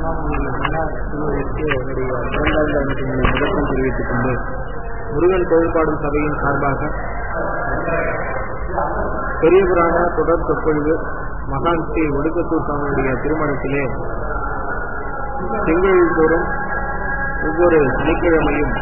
திருவள்ளுவருக்கு என்னுடைய இரண்டாவது அமைப்பினுடைய முதற்கம் தெரிவித்துக் கொண்டு முருகன் கோவில்பாடும் சபையின் சார்பாக பெரிய புராண தொடர் சொற்பொழிவு மகான் ஸ்ரீ ஒடுக்கத்தூர் சாமியுடைய திருமணத்திலே திங்கள் தோறும் ஒவ்வொரு சனிக்கிழமையும்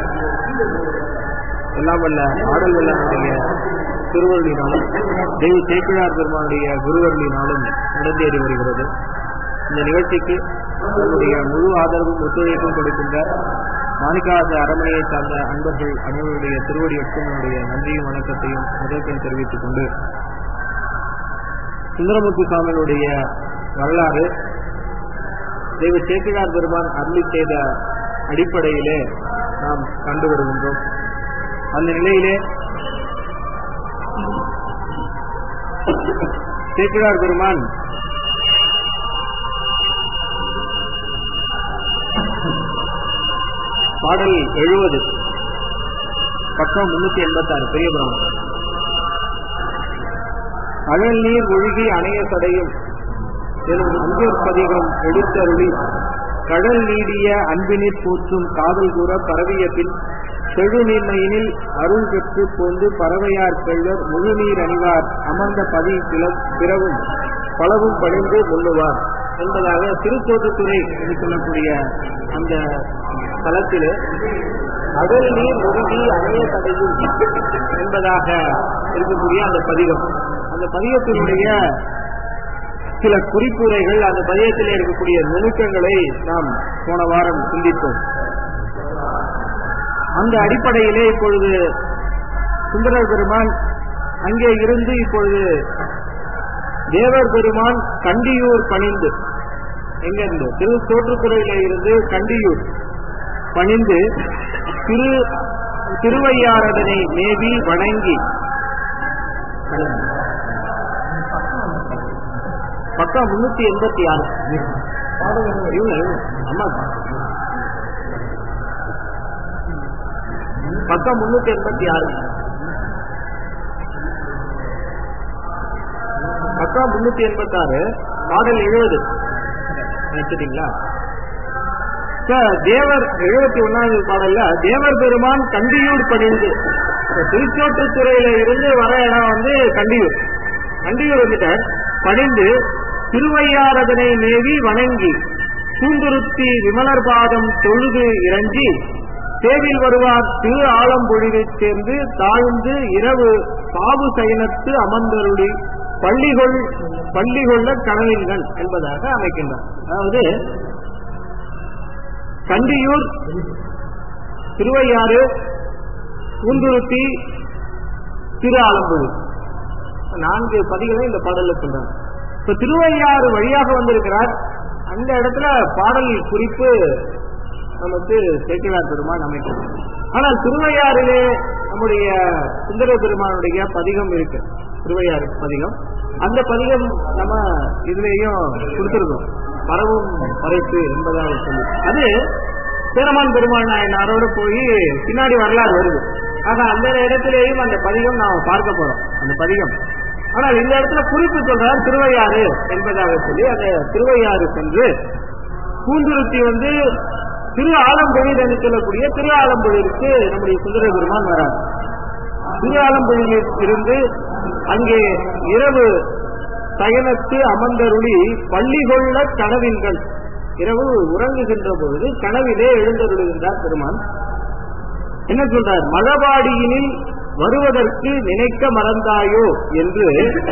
எல்லாம் வல்ல ஆடல் வல்லனுடைய திருவருளினாலும் தெய்வ சேக்கிழார் பெருமானுடைய குருவருளினாலும் நடந்தேறி வருகிறது இந்த நிகழ்ச்சிக்கு தன்னுடைய முழு ஆதரவும் ஒத்துழைப்பும் கொடுக்கின்ற மாணிக்காத அரமனையை சார்ந்த அன்பர்கள் அனைவருடைய திருவடி ஒற்றுமையுடைய நன்றியும் வணக்கத்தையும் முதற்கண் தெரிவித்துக் கொண்டு சுந்தரமூர்த்தி சுவாமியினுடைய வரலாறு தெய்வ சேக்கிழார் பெருமான் அருளி செய்த அடிப்படையிலே நாம் கண்டு வருகின்றோம் அந்த நிலையிலே சேக்கிழார் பெருமான் பாடல் எழுபது பக்கம் முன்னூத்தி எண்பத்தி ஆறு பெரிய புராணம் அழல் நீர் ஒழுகி அணைய தடையும் எனும் அஞ்சூர் பதிகம் எடுத்தருளி கடல் நீடிய அன்பினிற் போற்றும் காதல் கூற பரவிய பின் செழு நீர்மையினில் அருள் பெற்று போந்து பறவையார் செல்வர் முழுநீர் அணிவார் அமர்ந்த பதி பிறவும் பலவும் பணிந்து முன்னுவார் என்பதாக திருத்தோட்டத்துறை என்று சொல்லக்கூடிய அந்த தளத்திலே அடல் நீர் ஒழுகி அணைய தடையும் என்பதாக இருக்கக்கூடிய அந்த பதிகம் அந்த பதிகத்தினுடைய சில குறிப்புரைகள் அந்த பதியத்திலே இருக்கக்கூடிய நுணுக்கங்களை நாம் போன வாரம் சிந்தித்தோம் அந்த அடிப்படையிலே இப்பொழுது சுந்தரர் பெருமான் அங்கே இருந்து இப்பொழுது தேவர் பெருமான் கண்டியூர் பணிந்து எங்கிருந்து திரு தோற்றுத்துறையில இருந்து கண்டியூர் பணிந்து திரு திருவையாரதனை மேவி வணங்கி பக்கம் முன்னூத்தி எண்பத்தி ஆறு அம்மா பக்கம் முன்னூத்தி எண்பத்தி ஆறு பக்கம் முன்னூத்தி எண்பத்தி ஆறு பாடல் எழுபது நினைச்சிட்டீங்களா தேவர் எழுபத்தி ஒன்னாவது பாடல்ல தேவர் பெருமான் கண்டியூர் பணிந்து திருச்சோட்டுத்துறையில இருந்து வர இடம் வந்து கண்டியூர் கண்டியூர் வந்துட்டார் பணிந்து திருவையாரதனை மேவி வணங்கி சூந்துருத்தி விமலர் பாதம் தொழுது இறங்கி சேவில் வருவார் திரு ஆலம்பொழிவை சேர்ந்து தாழ்ந்து இரவு சாவு சயனத்து அமர்ந்தருளி பள்ளிகொள் பள்ளிகொள்ள கனவின்கள் என்பதாக அமைக்கின்றார் அதாவது கண்டியூர் திருவையாறு பூந்துருத்தி திரு ஆலம்புழி நான்கு பதிகளை இந்த பாடல்ல சொல்றாங்க இப்ப திருவையாறு வழியாக வந்திருக்கிறார் அந்த இடத்துல பாடல் குறிப்பு நமக்கு சேக்கிழார் பெருமான் அமைக்கிறார் ஆனால் திருவையாறிலே நம்முடைய சுந்தர பெருமானுடைய பதிகம் இருக்கு திருவையாறு பதிகம் அந்த பதிகம் நம்ம இதுலேயும் கொடுத்திருக்கோம் பரவும் பறைப்பு என்பதாக சொல்லி அது சேரமான் பெருமாள் நாயனாரோட போய் பின்னாடி வரலாறு வருது ஆக அந்த இடத்திலேயும் அந்த பதிகம் நாம் பார்க்க போறோம் அந்த பதிகம் ஆனால் இந்த இடத்துல குறிப்பு சொல்றார் திருவையாறு என்பதாக சொல்லி அந்த திருவையாறு சென்று பூந்துருத்தி வந்து திரு ஆலம்பொழில் என்று சொல்லக்கூடிய திரு ஆலம்பொழிலுக்கு நம்முடைய சுந்தர பெருமான் வரார் திரு ஆலம்பொழிலில் இருந்து அங்கே இரவு சயனத்து அமர்ந்தருளி பள்ளி கொள்ள கனவின்கள் இரவு உறங்குகின்ற பொழுது கனவிலே எழுந்தருளுகின்றார் பெருமான் என்ன சொல்றார் மழபாடியினில் வருவதற்கு நினைக்க மறந்தாயோ என்று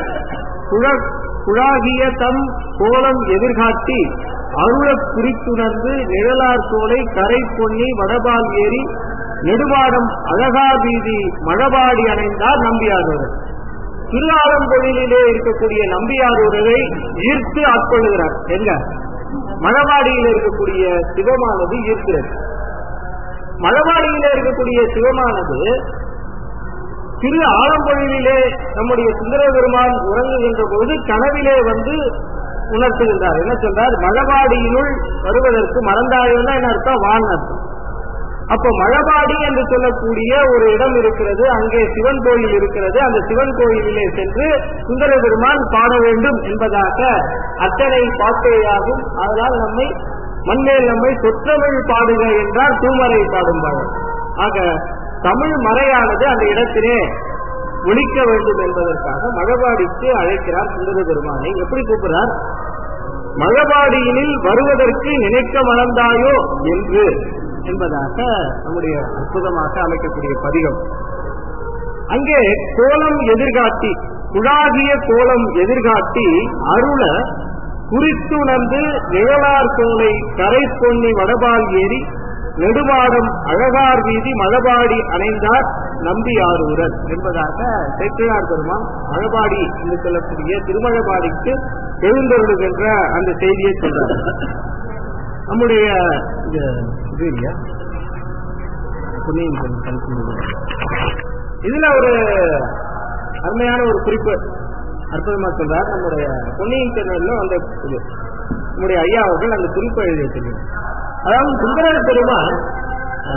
குழாகிய தம் கோலம் எதிர்காட்டி அருளக் குறித்துணர்ந்து நிழலார் சோலை கரை பொன்னி வடபால் ஏறி நெடுவாடம் அழகா வீதி மழபாடி அணைந்தார் நம்பியாரூரர் திருஆலம்பொழிலே இருக்கக்கூடிய நம்பியாரூரரை ஈர்த்து ஆட்கொள்ளுகிறார் எங்க மழபாடியில் இருக்கக்கூடிய சிவமானது ஈர்க்கிறது மழபாடியில இருக்கக்கூடிய சிவமானது திரு ஆலம்பொழிலே நம்முடைய சுந்தர பெருமான் உறங்குகின்ற பொழுது கனவிலே வந்து உணர்த்துகின்றார் என்ன சொல்றார் மழபாடியினுள் வருவதற்கு மறந்தாயுன்னா என்ன அர்த்தம் வான் அர்த்தம் அப்ப மழபாடி என்று சொல்லக்கூடிய ஒரு இடம் இருக்கிறது அங்கே சிவன் கோயில் இருக்கிறது அந்த சிவன் கோயிலிலே சென்று சுந்தர பெருமான் பாட வேண்டும் என்பதாக அத்தனை பாட்டேயாகும் அதனால் நம்மை மண்மேல் நம்மை சொற்றமிழ் பாடுக என்றால் தூமரை பாடும் பாடல் ஆக தமிழ் மறையானது அந்த இடத்திலே ஒழிக்க வேண்டும் என்பதற்காக மழபாடிக்கு அழைக்கிறார் சுந்தர பெருமானை எப்படி கூப்பிடுறார் மழபாடியினில் வருவதற்கு நினைக்க மறந்தாயோ என்று என்பதாக நம்முடைய அற்புதமாக அமைக்கக்கூடிய பதிகம் அங்கே கோலம் எதிர்காட்டி குழாகிய கோலம் எதிர்காட்டி அருள குறித்துணர்ந்து நிழலார் கோலை கரை பொன்னி வடபால் ஏறி நெடுமாடம் அழகார் வீதி மழபாடி அணைந்தார் நம்பி ஆரூரர் என்பதாக சேக்கிழார் பெருமான் மழபாடி என்று சொல்லக்கூடிய திருமழபாடிக்கு எழுந்தருளுகின்ற அந்த செய்தியை சொல்றார் நம்முடைய இந்த இது இல்லையா பொன்னியின் செல்வன் கல்கி இதுல ஒரு அருமையான ஒரு குறிப்பு அற்புதமா சொல்றார் நம்முடைய பொன்னியின் செல்வன்ல அந்த இது நம்முடைய ஐயா அவர்கள் அந்த குறிப்பை எழுதி வச்சிருக்காங்க அதாவது சுந்தர பெருமான் ஆ,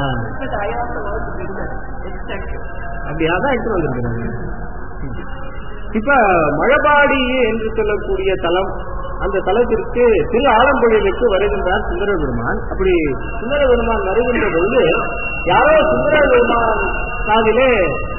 அப்படியா தான் எடுத்து வந்திருக்கிறாங்க இப்ப மழபாடி என்று சொல்லக்கூடிய தலம் அந்த தலத்திற்கு திரு ஆலம்புழைக்கு வருகின்றார் சுந்தர பெருமான் அப்படி சுந்தர பெருமான் வருகின்ற பொழுது யாரோ சுந்தர பெருமான் காதிலே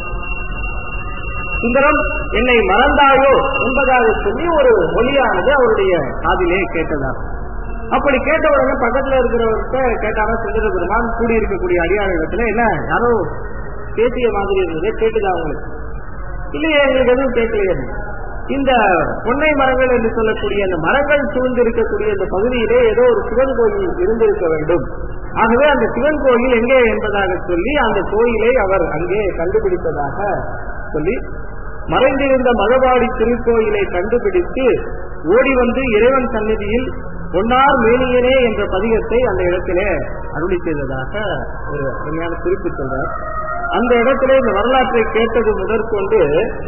சுந்தரம் என்னை மறந்தாயோ என்பதாக சொல்லி ஒரு ஒலியானது அவருடைய காதிலே கேட்டதா அப்படி கேட்ட உடனே பக்கத்துல இருக்கிறவர்கிட்ட கேட்டாரா சுந்தர பெருமான் கூடியிருக்கக்கூடிய அடியாளத்துல என்ன யாரோ பேசிய மாதிரி இருந்தது கேட்டுதா அவங்களுக்கு இல்லையே எங்களுக்கு எதுவும் கேட்கலையே இந்த பொன்னை மரங்கள் என்று சொல்லக்கூடிய அந்த மரங்கள் சூழ்ந்து இருக்கக்கூடிய இந்த பகுதியிலே ஏதோ ஒரு சிவன் கோயில் இருந்திருக்க வேண்டும் ஆகவே அந்த சிவன் கோயில் எங்கே என்பதாக சொல்லி அந்த கோயிலை அவர் அங்கே கண்டுபிடித்ததாக சொல்லி மறைந்திருந்த மழபாடி திருக்கோயிலை கண்டுபிடித்து ஓடி வந்து இறைவன் சந்நிதியில் பொன்னார் மேனியனே என்ற பதிகத்தை அந்த இடத்திலே அருளி செய்ததாக ஒரு அருமையான குறிப்பு சொல்றார் அந்த இடத்திலே இந்த வரலாற்றை கேட்டது முதற்கொண்டு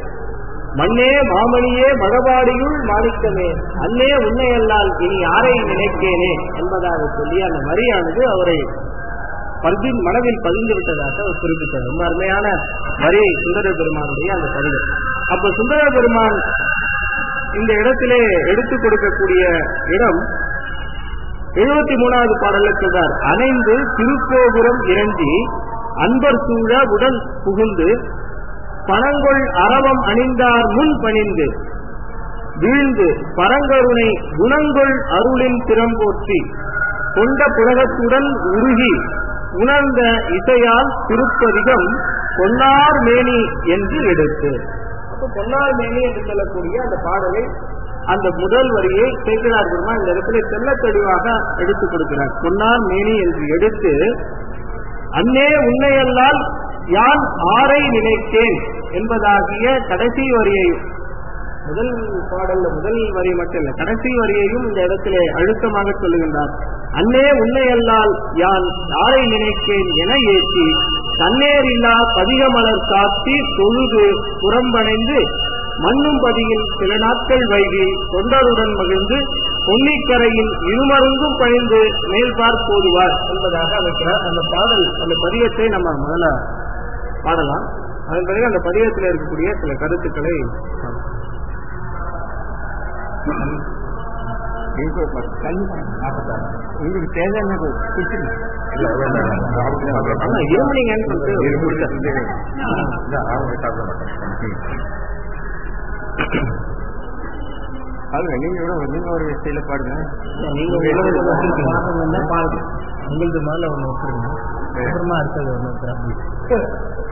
மண்ணே மாமணியே மழபாடியுள் மாணிக்கமே அன்னே உன்னையல்லால் இனி யாரை நினைக்கேனே என்பதாக சொல்லி அந்த மரியானது அவரை பதின் மனதில் பதிந்து விட்டதாக அவர் குறிப்பிட்டார் ரொம்ப அருமையான வரி சுந்தர பெருமானுடைய அந்த பதிவு அப்ப சுந்தர பெருமான் இந்த இடத்திலே எடுத்துக் கொடுக்கக்கூடிய இடம் எழுபத்தி மூணாவது பாடல்ல சொல்றார் அணைந்து திருக்கோபுரம் இறங்கி அன்பர் சூழ உடன் புகுந்து பணங்கொள் அரவம் அணிந்தார் முன் பணிந்து வீழ்ந்து பரங்கருணை குணங்கொள் அருளின் திறம் போற்றி கொண்ட புலகத்துடன் உருகி உணர்ந்த இசையால் திருப்பதிகம் பொன்னார் மேனி என்று எடுத்து அப்ப பொன்னார் மேனி என்று சொல்லக்கூடிய அந்த பாடலை அந்த முதல் வரியை சேக்கிரார் பெருமா இந்த இடத்துல தெல்ல தெளிவாக எடுத்துக் கொடுக்கிறார் பொன்னார் மேனி என்று எடுத்து அன்னே உன்னையல்லால் யான் ஆரை நினைத்தேன் என்பதாகிய கடைசி வரியை முதல் பாடல்ல முதல் வரி மட்டும் இல்ல கடைசி வரியையும் இந்த இடத்திலே அழுத்தமாக சொல்லுகின்றார் அன்னே உன்னையல்லால் யான் யாரை நினைத்தேன் என ஏற்றி தன்னேர் இல்லா பதிகமலர் சாத்தி தொழுது புறம்பணைந்து மண்ணும் பதியில் சில நாட்கள் வைகி தொண்டருடன் மகிழ்ந்து பொன்னிக்கரையில் இருமருங்கும் பணிந்து மேல் பார்ப்போதுவார் என்பதாக வைக்கிறார் அந்த பாடல் அந்த பதியத்தை நம்ம முதல்ல பாடலாம் அதன் பிறகு அந்த பதியத்தில் இருக்கக்கூடிய சில கருத்துக்களை பார்ப்போம். உங்களுக்கு தேவையான ஆனா இருமுனீங்கன்னு சொல்லிட்டு கொடுத்தாரு. பாருங்க நீங்க கூட நீங்க ஒரு ஸ்டைல பாடுங்க நீங்க உங்களுக்கு வச்சிருக்கீங்க பாருங்க உங்களுக்கு முதல்ல ஒண்ணு வச்சிருங்க அப்புறமா அடுத்தது ஒண்ணு வச்சிருக்கேன்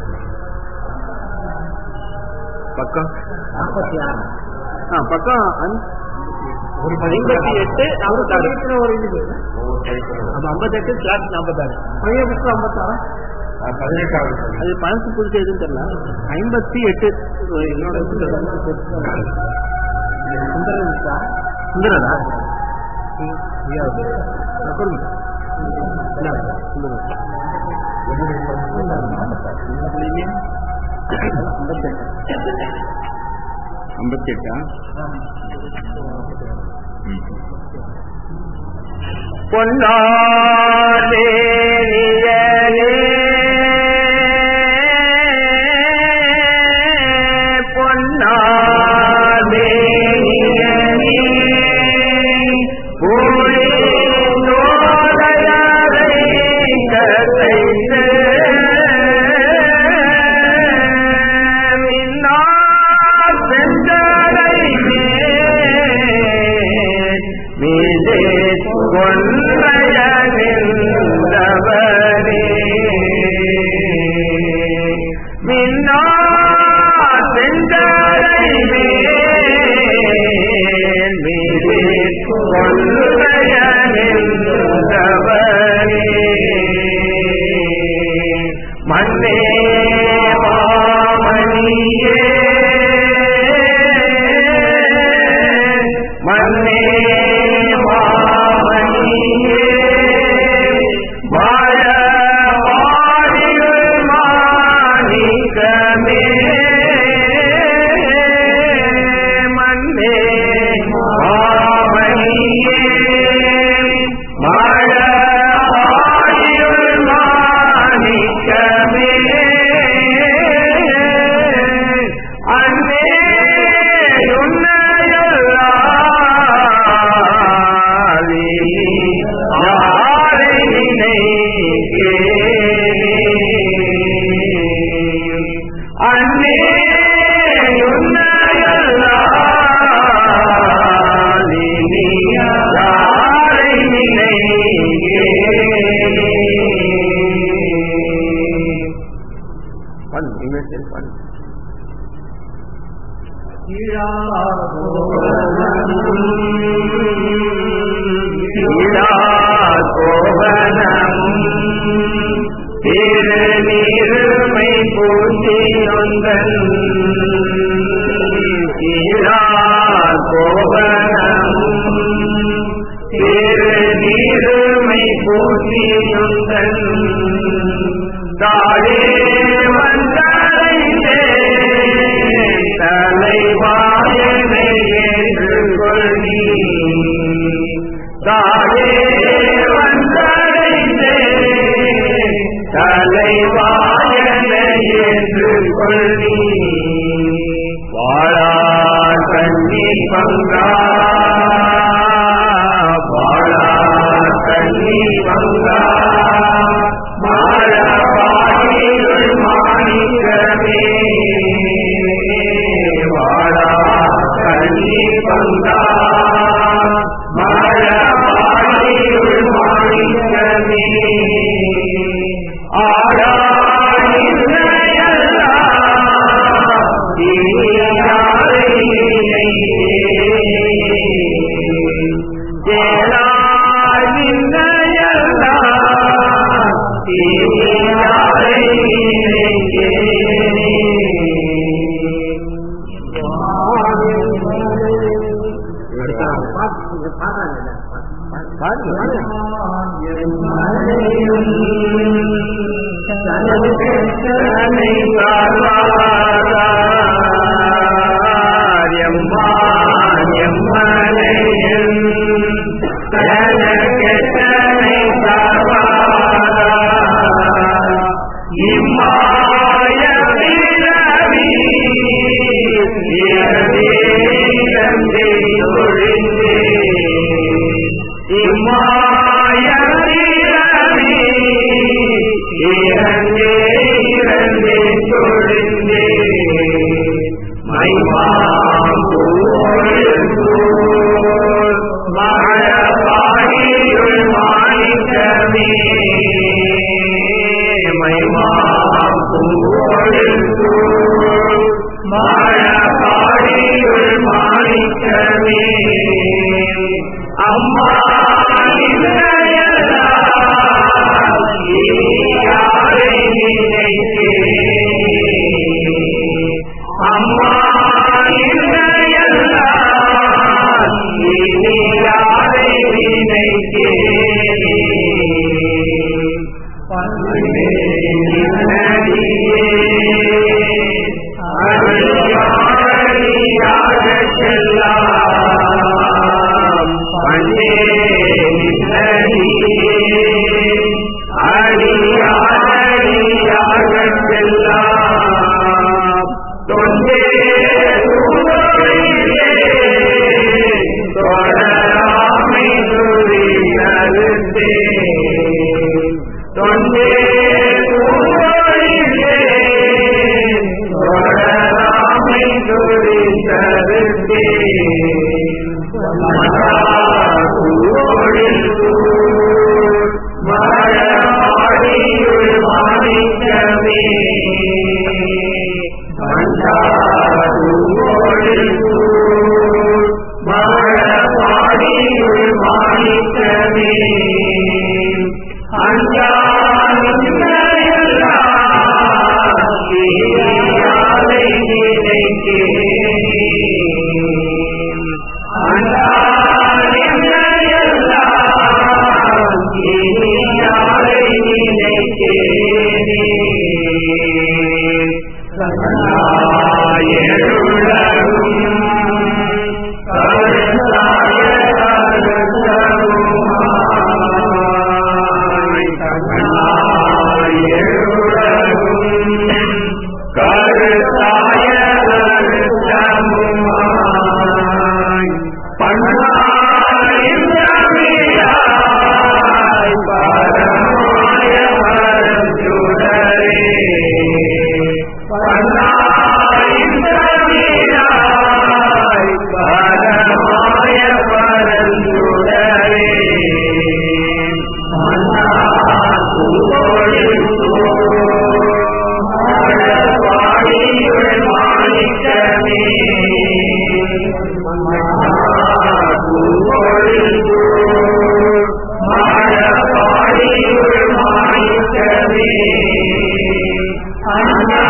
பக்கம் நாற்பத்தி ஆறு ஆ பக்கம் அஞ்~ ஒரு ஐம்பத்தி எட்டு நாற்பத்தாறு ஒரு இது அப்ப ஐம்பத்தெட்டு ஸ்லாட் நாற்பத்தாறு பழைய புக்கு ஐம்பத்தாறு பதினெட்டாவது அது பழசு புதுசு எதுவும் தெரியல ஐம்பத்தி எட்டு என்னோட சுந்தரா சுந்தரா ஐம்பத்தி எட்டா பொன்னாலே கொன்றையனிந்தவரே மின்னா செஞ்சரை மேல் மீது கொன்றையனிந்தவரே மன்னே மாமணியே மன்னே மாமணியே வாழ வாழில் மாணிக்கமே மன்னே மாமணியே வாழ வாழில் மாணிக்கமே அன்னே உன்னையல்லாதி யாரை நினைக்கிறேன் அன்னே உன்னையல்லாதி யாரை நினைக்கிறேன் பாடு இனிமேல் பாடு திருநீருமை பூசியொந்தன் கீழா கோபனம் திருநீருமை பூசியொந்தன் தாழே வந்தடைந்தே தலைவாயனை என்று கொள்ளி தாழே வந்தடைந்தே தலைவாயனை என்று கொள்ளி வாழா கண்ணி பங்கா வாழா கண்ணி பங்கா மாற பாடியுள் மாணிக்கமே வாழா கண்ணி பங்கா மாற பாடியுள் மாணிக்கமே ஆடா அம்மா அம்மா யாரை தொண்டே பாடியுள் மாணிக்கமே அண்ணா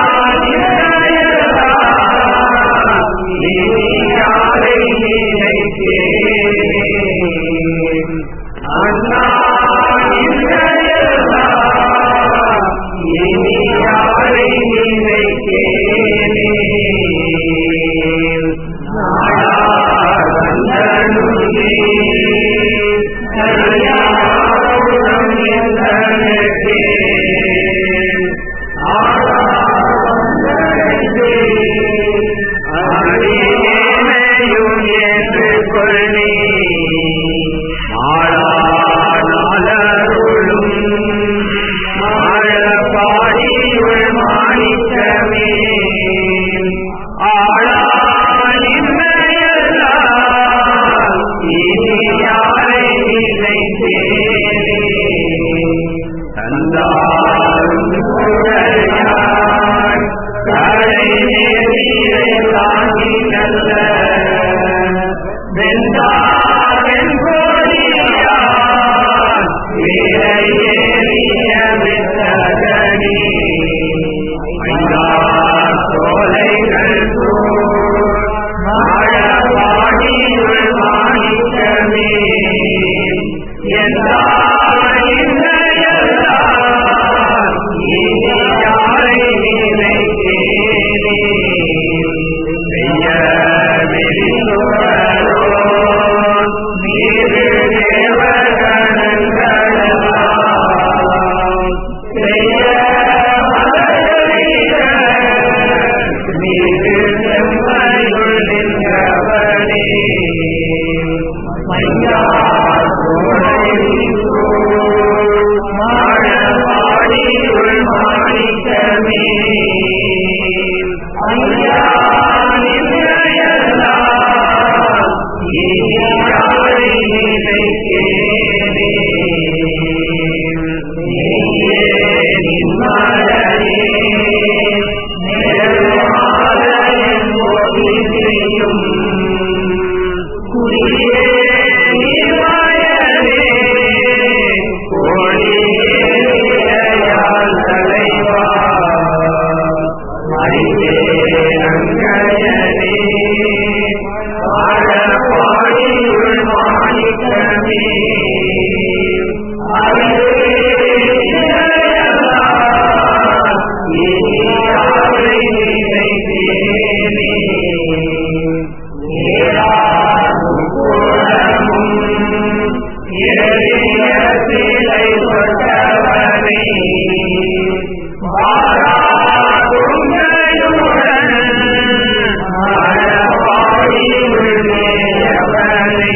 இனி யாரை நினைத்தேன் அண்ணா இனி யாரை நினைத்தேனே நாடாளுமே சரியாவுடன் எந்தனக்கே ஆடாவந்தனக்கே அடியேனையும் என்று கொள்ளி ஆளானாலருளும் ஆழ பாடியுள் மாணிக்கமே ஆளானின்மையெல்லாம் இனி யாரை நினைத்தேனே தந்தாரும் குழையாய் கடை நேரிலே தாங்கி நல்ல வெந்தாவென் கோடியார் வீரையேறிய வித்தகனே ஐந்தார் சோலைகள் சூழ் மாழ பாடியுள் மாணிக்கமே எந்தார் இன்னையெல்லாம் இனி யாரை நினைத்தேனே செய்ய விரிந்துவரோ நீரு தேவகணங்களெல்லாம் செய்ய மலரறிய நீரு செம்மையுள் நின்றவனே மையா மாழ பாடியுள் மாணிக்கமே ஐயா நின்னையெல்லாம் இனி யாரை நினைத்தேனே நீயே நின்மலரே நேர்மாத என் போதிசையும் குடியே நிர்வாயனே கோடியேயால் தலைவா மறியே நங்கயனே ஆழ பாடியுள் மாணிக்கமே அறிவே இளையலாம் இனி யாரை நினைத்தேனே ஏறாதும் குளமும் எளிய சிலை தொட்டவனே மாறாதும் நயுடன் மழபாடியுள் மேயவனே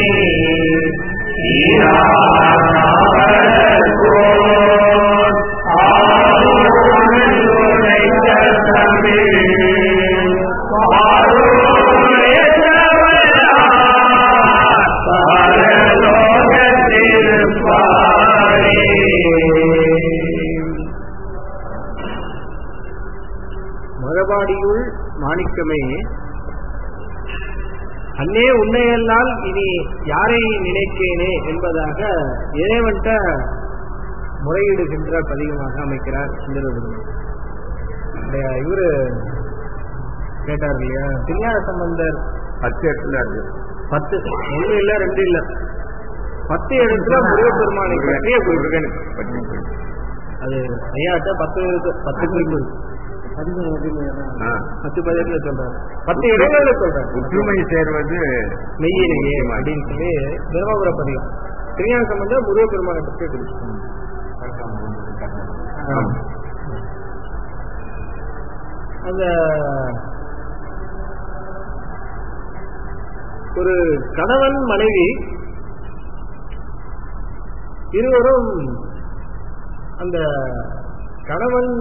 ஈராவலர்கோன் ஆரோன் உரைத்த தமிழ் மழபாடியுள் மாணிக்கமே அன்னே உன்னையெல்லாம் இனி யாரை நினைக்கேனே என்பதாக இறைவன்ட்ட முறையிடுகின்ற பதிகமாக அமைக்கிறார் சுந்தரபெருமான் இந்த இவரு கேட்டார் இல்லையா திருஞான சம்பந்தர் பத்து இடத்துல இருக்கு பத்து ஒண்ணு இல்ல ரெண்டு இல்ல பத்து இடத்துல முருகப்பெருமானை பற்றிய குறிப்பு அது ஐயாட்ட பத்து பத்து குறிப்பு இருக்கு. ஆ. பத்து பதினெட்டுல சொல்றாரு பத்து இடங்கள்ல சொல்றாரு ஒற்றுமை சேர்வது மெய்யிலேயே அப்படின்னு சொல்லி பிரம்மபுர பதிகம் திருஞான சம்பந்தர் முருகப்பெருமானை பற்றிய குறிப்பு ஆம். அந்த ஒரு கணவன் மனைவி இருவரும் அந்த கணவன்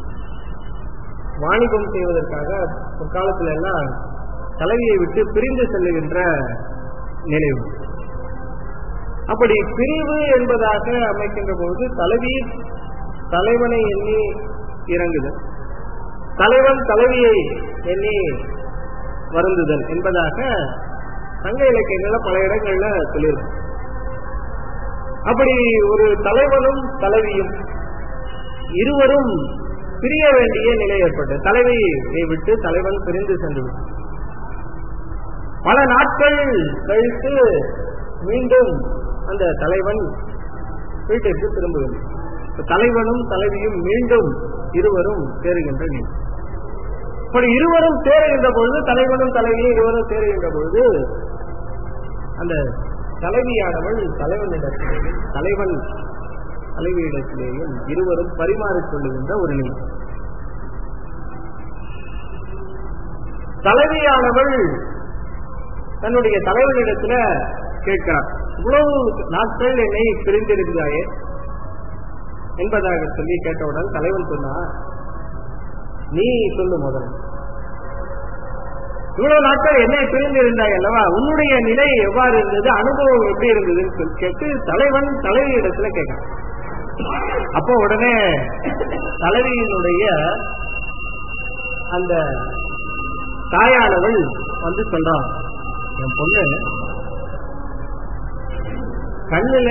வாணிபம் செய்வதற்காக முற்காலத்துல எல்லாம் தலைவியை விட்டு பிரிந்து செல்லுகின்ற நினைவு அப்படி பிரிவு என்பதாக அமைக்கின்ற போது தலைவி தலைவனை எண்ணி இறங்குதல் தலைவன் தலைவியை எண்ணி வருந்துதல் என்பதாக சங்க இலக்கியங்கள்ல பல இடங்கள்ல சொல்லியிருக்கு அப்படி ஒரு தலைவனும் தலைவியும் இருவரும் பிரிய வேண்டிய நிலை ஏற்பட்டது தலைவியை விட்டு தலைவன் பிரிந்து சென்று விட்டான். பல நாட்கள் கழித்து மீண்டும் அந்த தலைவன் வீட்டிற்கு திரும்ப வேண்டும் இப்ப தலைவனும் தலைவியும் மீண்டும் இருவரும் சேருகின்ற நிலை இப்படி இருவரும் சேருகின்ற பொழுது தலைவனும் தலைவியும் இருவரும் சேருகின்ற பொழுது அந்த தலைவியானவள் தலைவனிடத்திலேயும் தலைவன் தலைவியிடத்திலேயும் இருவரும் பரிமாறிக் கொள்ளுகின்ற ஒரு நிலை தலைவியானவள் தன்னுடைய தலைவனிடத்துல கேட்கிறார் இவ்வளவு நாட்கள் என்னை பிரிந்திருந்தாயே என்பதாக சொல்லி கேட்டவுடன் தலைவன் சொன்னார் நீ சொல்லு முதல்ல இவ்வளவு நாட்கள் என்னை பிரிந்திருந்தாய் அல்லவா உன்னுடைய நிலை எவ்வாறு இருந்தது அனுபவம் எப்படி இருந்ததுன்னு சொல்லி கேட்டு தலைவன் தலைவியிடத்துல கேட்கிறான் அப்போ உடனே தலைவியினுடைய அந்த தாயானவள் வந்து சொல்றான் என் பொண்ணு கண்ணுல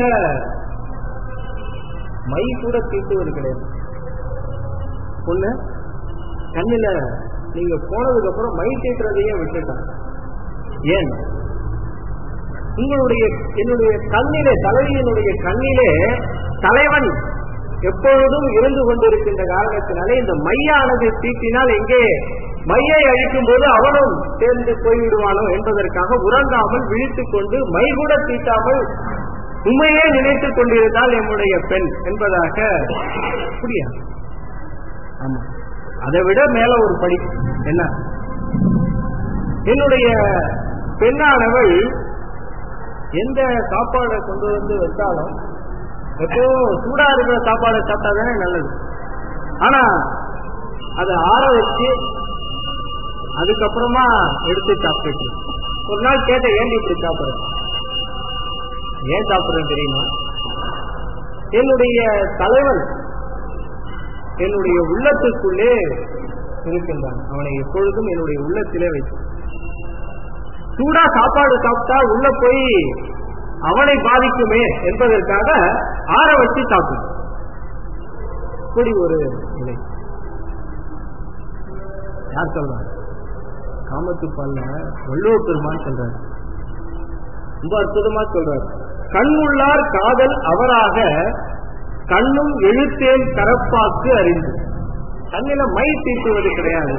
மை கூட தீட்டுவது கிடையாது பொண்ணு கண்ணுல நீங்க போனதுக்கு அப்புறம் மை தீட்டுறதையே விட்டுட்டான் ஏன் உங்களுடைய என்னுடைய கண்ணிலே தலைவியினுடைய கண்ணிலே தலைவன் எப்பொழுதும் இருந்து கொண்டிருக்கின்ற காரணத்தினாலே இந்த மையானது தீட்டினால் எங்கே மையை அழிக்கும் போது அவனும் சேர்ந்து போய்விடுவானோ என்பதற்காக உறங்காமல் விழித்துக் கொண்டு மை கூட தீட்டாமல் உண்மையே நினைத்துக் கொண்டிருந்தால் என்னுடைய பெண் என்பதாக அப்படியா ஆமா அதை விட மேல ஒரு படி என்ன என்னுடைய பெண்ணானவள் எந்த சாப்பாடை கொண்டு வந்து வச்சாலும் எப்போ சூடா இருக்கிற சாப்பாடை சாப்பிட்டா தானே நல்லது ஆனா அதை ஆற வச்சு அதுக்கப்புறமா எடுத்து சாப்பிட்டு ஒரு நாள் கேட்ட ஏன் இப்படி சாப்பிடுறேன் ஏன் சாப்பிடுறேன் தெரியுமா என்னுடைய தலைவன் என்னுடைய உள்ளத்துக்குள்ளே இருக்கின்றான் அவனை எப்பொழுதும் என்னுடைய உள்ளத்திலே வைத்து சூடா சாப்பாடு சாப்பிட்டா உள்ள போய் அவனை பாதிக்குமே என்பதற்காக ஆற வச்சு சாப்பிடும் இப்படி ஒரு நிலை யார் சொல்றாங்க காமத்து பால்ல வள்ளுவ பெருமான் சொல்றாரு ரொம்ப அற்புதமா சொல்றாரு கண்ணுள்ளார் காதல் அவராக கண்ணும் எழுத்தேன் கரப்பாக்கு அறிந்து கண்ணில மை தீட்டுவது கிடையாது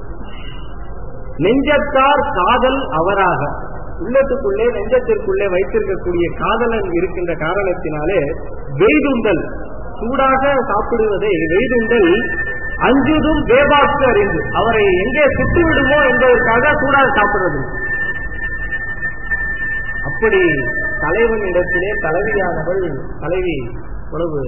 நெஞ்சத்தார் காதல் அவராக உள்ளத்துக்குள்ளே நெஞ்சத்திற்குள்ளே வைத்திருக்கக்கூடிய காதலன் இருக்கின்ற காரணத்தினாலே வெய்துண்டல் சூடாக சாப்பிடுவதை வெய்துண்டல் அஞ்சுதும் வேபாக்கு அறிந்து அவரை எங்கே சுட்டு விடுமோ என்பதற்காக சூடாக சாப்பிடுறது அப்படி தலைவன் இடத்திலே தலைவியானவள் தலைவி உழவு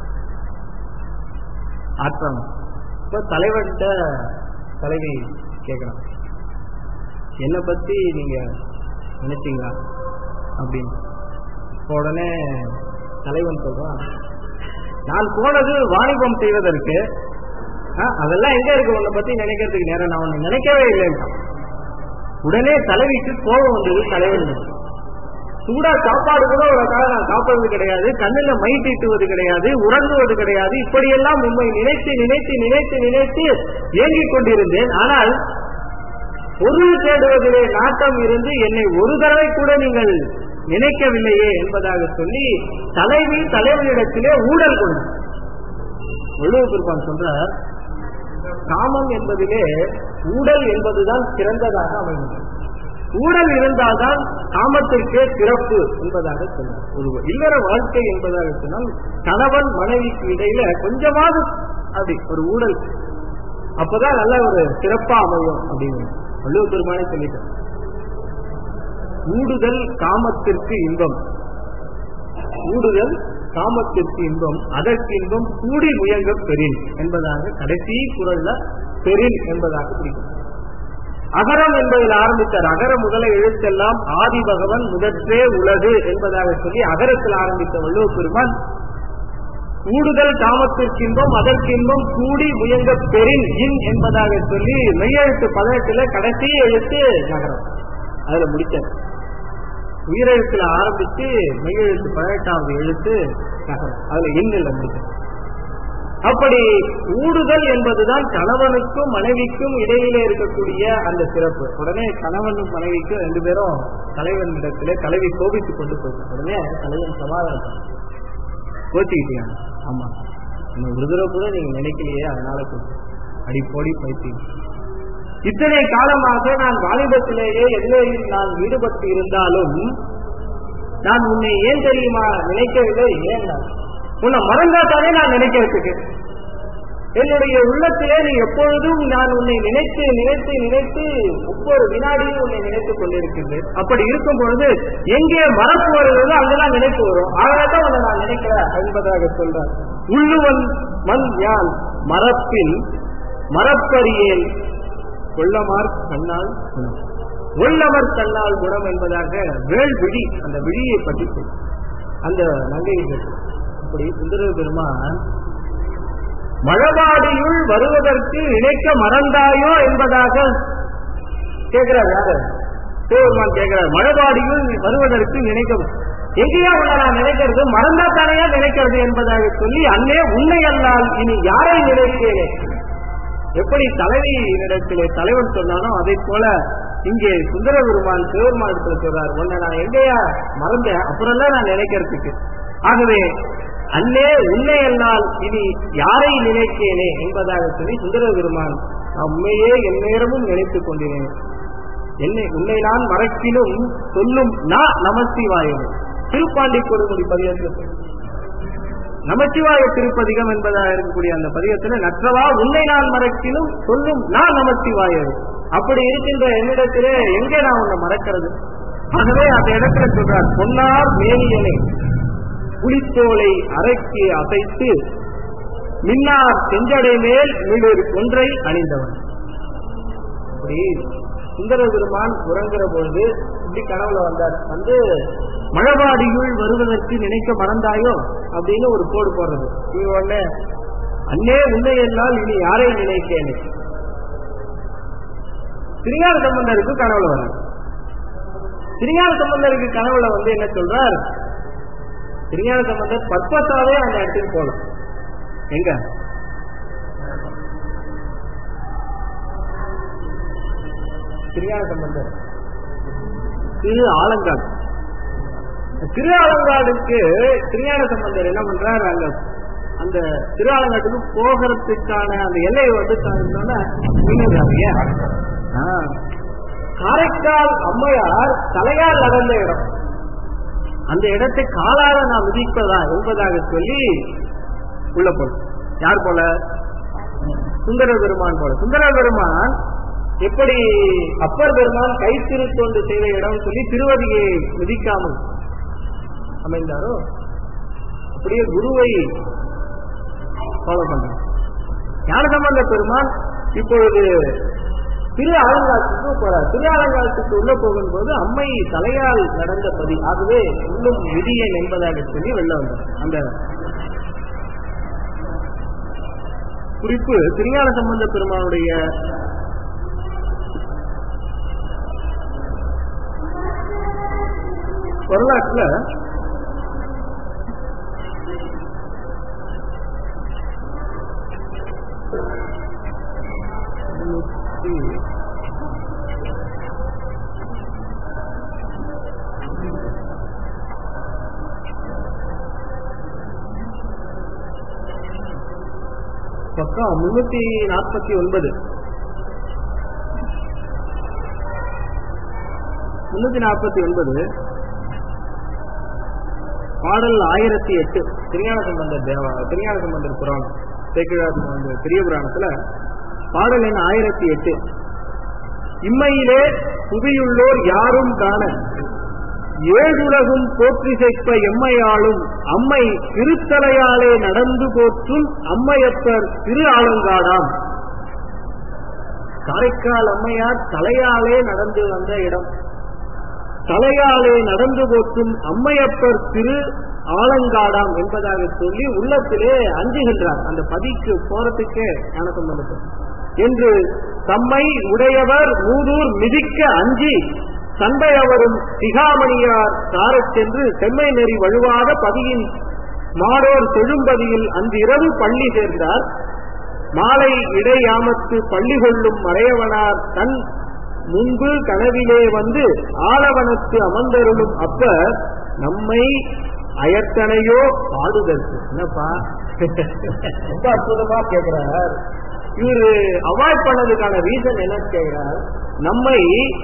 ஆற்றம் இப்ப தலைவன்கிட்ட தலைவி கேட்கலாம் என்னை பத்தி நீங்க நினைச்சீங்களா அப்படின்னு இப்ப உடனே தலைவன் சொல்றான் நான் போனது வாணிபம் செய்வதற்கு ஆ, அதெல்லாம் எங்க இருக்கு உன்னை பத்தி நினைக்கிறதுக்கு நேரம் நான் உன்னை நினைக்கவே இல்லைன்ட்டான் உடனே தலைவிக்கு கோபம் வந்தது தலைவன் மீது. சூடா சாப்பாடு கூட உனக்காக நான் சாப்பிடுறது கிடையாது கண்ணுல மை தீட்டுவது கிடையாது உறங்குவது கிடையாது இப்படியெல்லாம் உண்மை நினைத்து நினைத்து நினைத்து நினைத்து ஏங்கிக் கொண்டிருந்தேன் ஆனால் பொருள் தேடுவதிலே நாட்டம் இருந்து என்னை ஒரு தடவை கூட நீங்கள் நினைக்கவில்லையே என்பதாக சொல்லி தலைவி தலைவனிடத்திலே ஊழல் கொண்டு வள்ளுவ பெருமான் சொல்றார் காமம் என்பதிலே ஊழல் என்பதுதான் சிறந்ததாக அமைகிறது ஊழல் இருந்தால்தான் காமத்திற்கே சிறப்பு என்பதாக சொன்னார் ஒரு இல்லற வாழ்க்கை என்பதாக சொன்னால் கணவன் மனைவிக்கு இடையில கொஞ்சமாவது அப்படி ஒரு ஊழல் அப்பதான் நல்ல ஒரு சிறப்பா அமையும் அப்படின்னு வள்ளுவ பெருமானே சொல்லிட்டார் ஊடுதல் காமத்திற்கு இன்பம் ஊடுதல் காமத்திற்கு இன்பம் அதற்கு இன்பம் கூடி முயங்க பெறின் என்பதாக கடைசி குரல்ல பெறின் என்பதாக பிடிக்கும் அகரம் என்பதில் ஆரம்பித்தார் அகர முதல எழுத்தெல்லாம் ஆதி பகவன் முதற்றே உலகு என்பதாக சொல்லி அகரத்தில் ஆரம்பித்த வள்ளுவ பெருமான் கூடுதல் காமத்திற்கு இன்பம் அதற்கு இன்பம் கூடி முயங்க பெறின் இன் என்பதாக சொல்லி மெய்யெழுத்து பதினெட்டுல கடைசி எழுத்து நகரம் அதுல முடிச்சார் உயிரெழுத்துல ஆரம்பித்து மெய்யெழுத்து பதினெட்டாவது எழுத்து நகரம் அதுல எண்ணில் முடிச்சு அப்படி ஊடுதல் என்பதுதான் கணவனுக்கும் மனைவிக்கும் இடையிலே இருக்கக்கூடிய அந்த சிறப்பு உடனே கணவனும் மனைவிக்கும் ரெண்டு பேரும் தலைவன் இடத்துல தலைவி கோபித்துக் கொண்டு போயிட்டு உடனே தலைவன் சமாதானம் கோச்சிக்கிட்டீங்க ஆமா இந்த ஒரு தடவை கூட நீங்க நினைக்கலையே அதனால கொஞ்சம் அடி போடி பைத்தீங்க இத்தனை காலமாக நான் வாலிபத்திலேயே எதிலேயும் நான் ஈடுபட்டு இருந்தாலும் நான் உன்னை ஏன் தெரியுமா நினைக்கவில்லை ஏன் நான் உன்னை மறந்தாத்தானே நான் நினைக்கிறதுக்கு என்னுடைய உள்ளத்திலே நீ எப்பொழுதும் நான் உன்னை நினைத்து நினைத்து நினைத்து ஒவ்வொரு வினாடியும் உன்னை நினைத்துக் கொண்டிருக்கின்றேன் அப்படி இருக்கும் பொழுது எங்கே மறப்பு வருகிறதோ அங்கெல்லாம் நினைப்பு வரும் ஆகத்தான் உன்னை நான் நினைக்கிறேன் என்பதாக சொல்றேன் உள்ளுவன் மண் யான் மறப்பில் மறப்பறியேன் கொள்ளமார் கண்ணால் குணம் உள்ளவர் கண்ணால் குணம் என்பதாக வேள் விழி அந்த விழியை பற்றி சொல்லு. அந்த நங்கை அப்படி சுந்தர பெருமான் மழபாடியுள் வருவதற்கு நினைக்க மறந்தாயோ என்பதாக கேட்கிறார் யாரு சிவபெருமான் கேட்கிறார் மழபாடியுள் வருவதற்கு நினைக்க எங்கேயா உன்னை நான் நினைக்கிறது மறந்தா தானையா நினைக்கிறது என்பதாக சொல்லி அன்னே உன்னை அல்லால் இனி யாரை நினைத்தேனே எப்படி தலைவியிடத்திலே தலைவன் சொன்னானோ அதை போல இங்கே சுந்தர பெருமான் சிவபெருமானத்தில் சொல்றார் உன்னை நான் எங்கேயா மறந்தேன் அப்புறம் தான் நான் நினைக்கிறதுக்கு ஆகவே அன்னே உன்னை என்னால் இனி யாரை நினைத்தேனே என்பதாக சொல்லி சுந்தர பெருமான் நான் உண்மையே எந்நேரமும் நினைத்துக் கொண்டினேன் என்னை உன்னை நான் மறக்கிலும் சொல்லும் நான் நமசிவாயம் திருப்பாண்டி கொடுமுடி பதியத்தில் நமச்சிவாய திருப்பதிகம் என்பதாக இருக்கக்கூடிய அந்த பதிகத்துல நற்றவா உன்னை நான் மறக்கிலும் சொல்லும் நான் நமச்சிவாயர் அப்படி இருக்கின்ற என்னிடத்திலே எங்கே நான் உன்னை மறக்கிறது ஆகவே அந்த இடத்துல சொல்றார் பொன்னார் மேனியனை புலித்தோலை அரைக்கி அசைத்து மின்னார் செஞ்சடை மேல் மிளிர் ஒன்றை அணிந்தவன் அப்படி சுந்தர பெருமான் உறங்குற பொழுது இப்படி கனவுல வந்தார் வந்து மழபாடியுள் வருவதற்கு நினைக்க மறந்தாயோ அப்படின்னு ஒரு கோடு போடுறது இது உடனே அன்னே உன்னை என்னால் இனி யாரை நினைக்கேனே திருஞான சம்பந்தருக்கு கனவுல வர திருஞான சம்பந்தருக்கு கனவுல வந்து என்ன சொல்றார் திருஞான சம்பந்தர் பர்பஸாவே அந்த இடத்துக்கு போலாம் எங்க திருஞான சம்பந்தர் திரு ஆலங்காடு திரு ஆலங்காடுக்கு திருஞான சம்பந்தர் என்ன பண்றார் அங்க அந்த திரு ஆலங்காட்டுக்கு போகிறதுக்கான அந்த எல்லையை வந்து மீனவராங்க காரைக்கால் அம்மையார் தலையால் நடந்த இடம் அந்த இடத்தை காலால நான் விதிப்பதா என்பதாக சொல்லி உள்ள போல யார் போல சுந்தர பெருமான் போல சுந்தர பெருமான் எப்படி அப்பர் பெருமான் கை திருத்தொண்டு செய்த இடம் சொல்லி திருவதியை மிதிக்காமல் அமைந்தாரோ அப்படியே குருவை ஃபாலோ பண்றார் ஞானசம்பந்த பெருமான் இப்பொழுது திரு ஆலங்காட்டுக்கு போறார் திரு ஆலங்காட்டுக்கு உள்ள போகும்போது அம்மை தலையால் நடந்த பதி ஆகவே உள்ளும் விதியன் என்பதாக சொல்லி வெளில வந்தார் அந்த குறிப்பு திருஞான சம்பந்த பெருமானுடைய வரலாற்றுல பக்கம் முன்னூத்தி நாற்பத்தி ஒன்பது முன்னூத்தி நாற்பத்தி ஒன்பது பாடல் ஆயிரத்தி எட்டு திருஞான சம்பந்தர் தேவா திருஞான சம்பந்தர் புராணம் சேக்கிழார் அந்த பெரிய புராணத்துல பாடல் எண் ஆயிரத்தி எட்டு இம்மையிலே புவியுள்ளோர் யாரும் காண ஏழுலகும் போற்றிசைப்ப எம்மையாளும் அம்மை திருத்தலையாலே நடந்து போற்றும் அம்மையப்பர் திரு ஆலங்காடாம் காரைக்கால் அம்மையார் தலையாலே நடந்து வந்த இடம் தலையாலே நடந்து போற்றும் அம்மையப்பர் திரு ஆலங்காடாம் என்பதாக சொல்லி உள்ளத்திலே அஞ்சுகின்றார் அந்த பதிக்கு போறதுக்கே ஞானசம்பந்தப்பட்ட என்று தம்மை உடையவர் மூதூர் மிதிக்க அஞ்சி சண்பையவரும் சிகாமணியார் சாரச் சென்று செம்மை நெறி வழுவாத பதியின் மாடோர் செழும்பதியில் அன்று இரவு பள்ளி சேர்ந்தார் மாலை இடையாமத்து பள்ளி கொள்ளும் மறையவனார் தன் முன்பு கனவிலே வந்து ஆலவனத்து அமர்ந்தருளும் அப்ப நம்மை அயர்த்தனையோ பாடுதற்கு என்னப்பா ரொம்ப அற்புதமா கேட்கிறார் இவரு அவாய்ட் பண்ணதுக்கான ரீசன் என்ன கேட்கிறார் நம்மை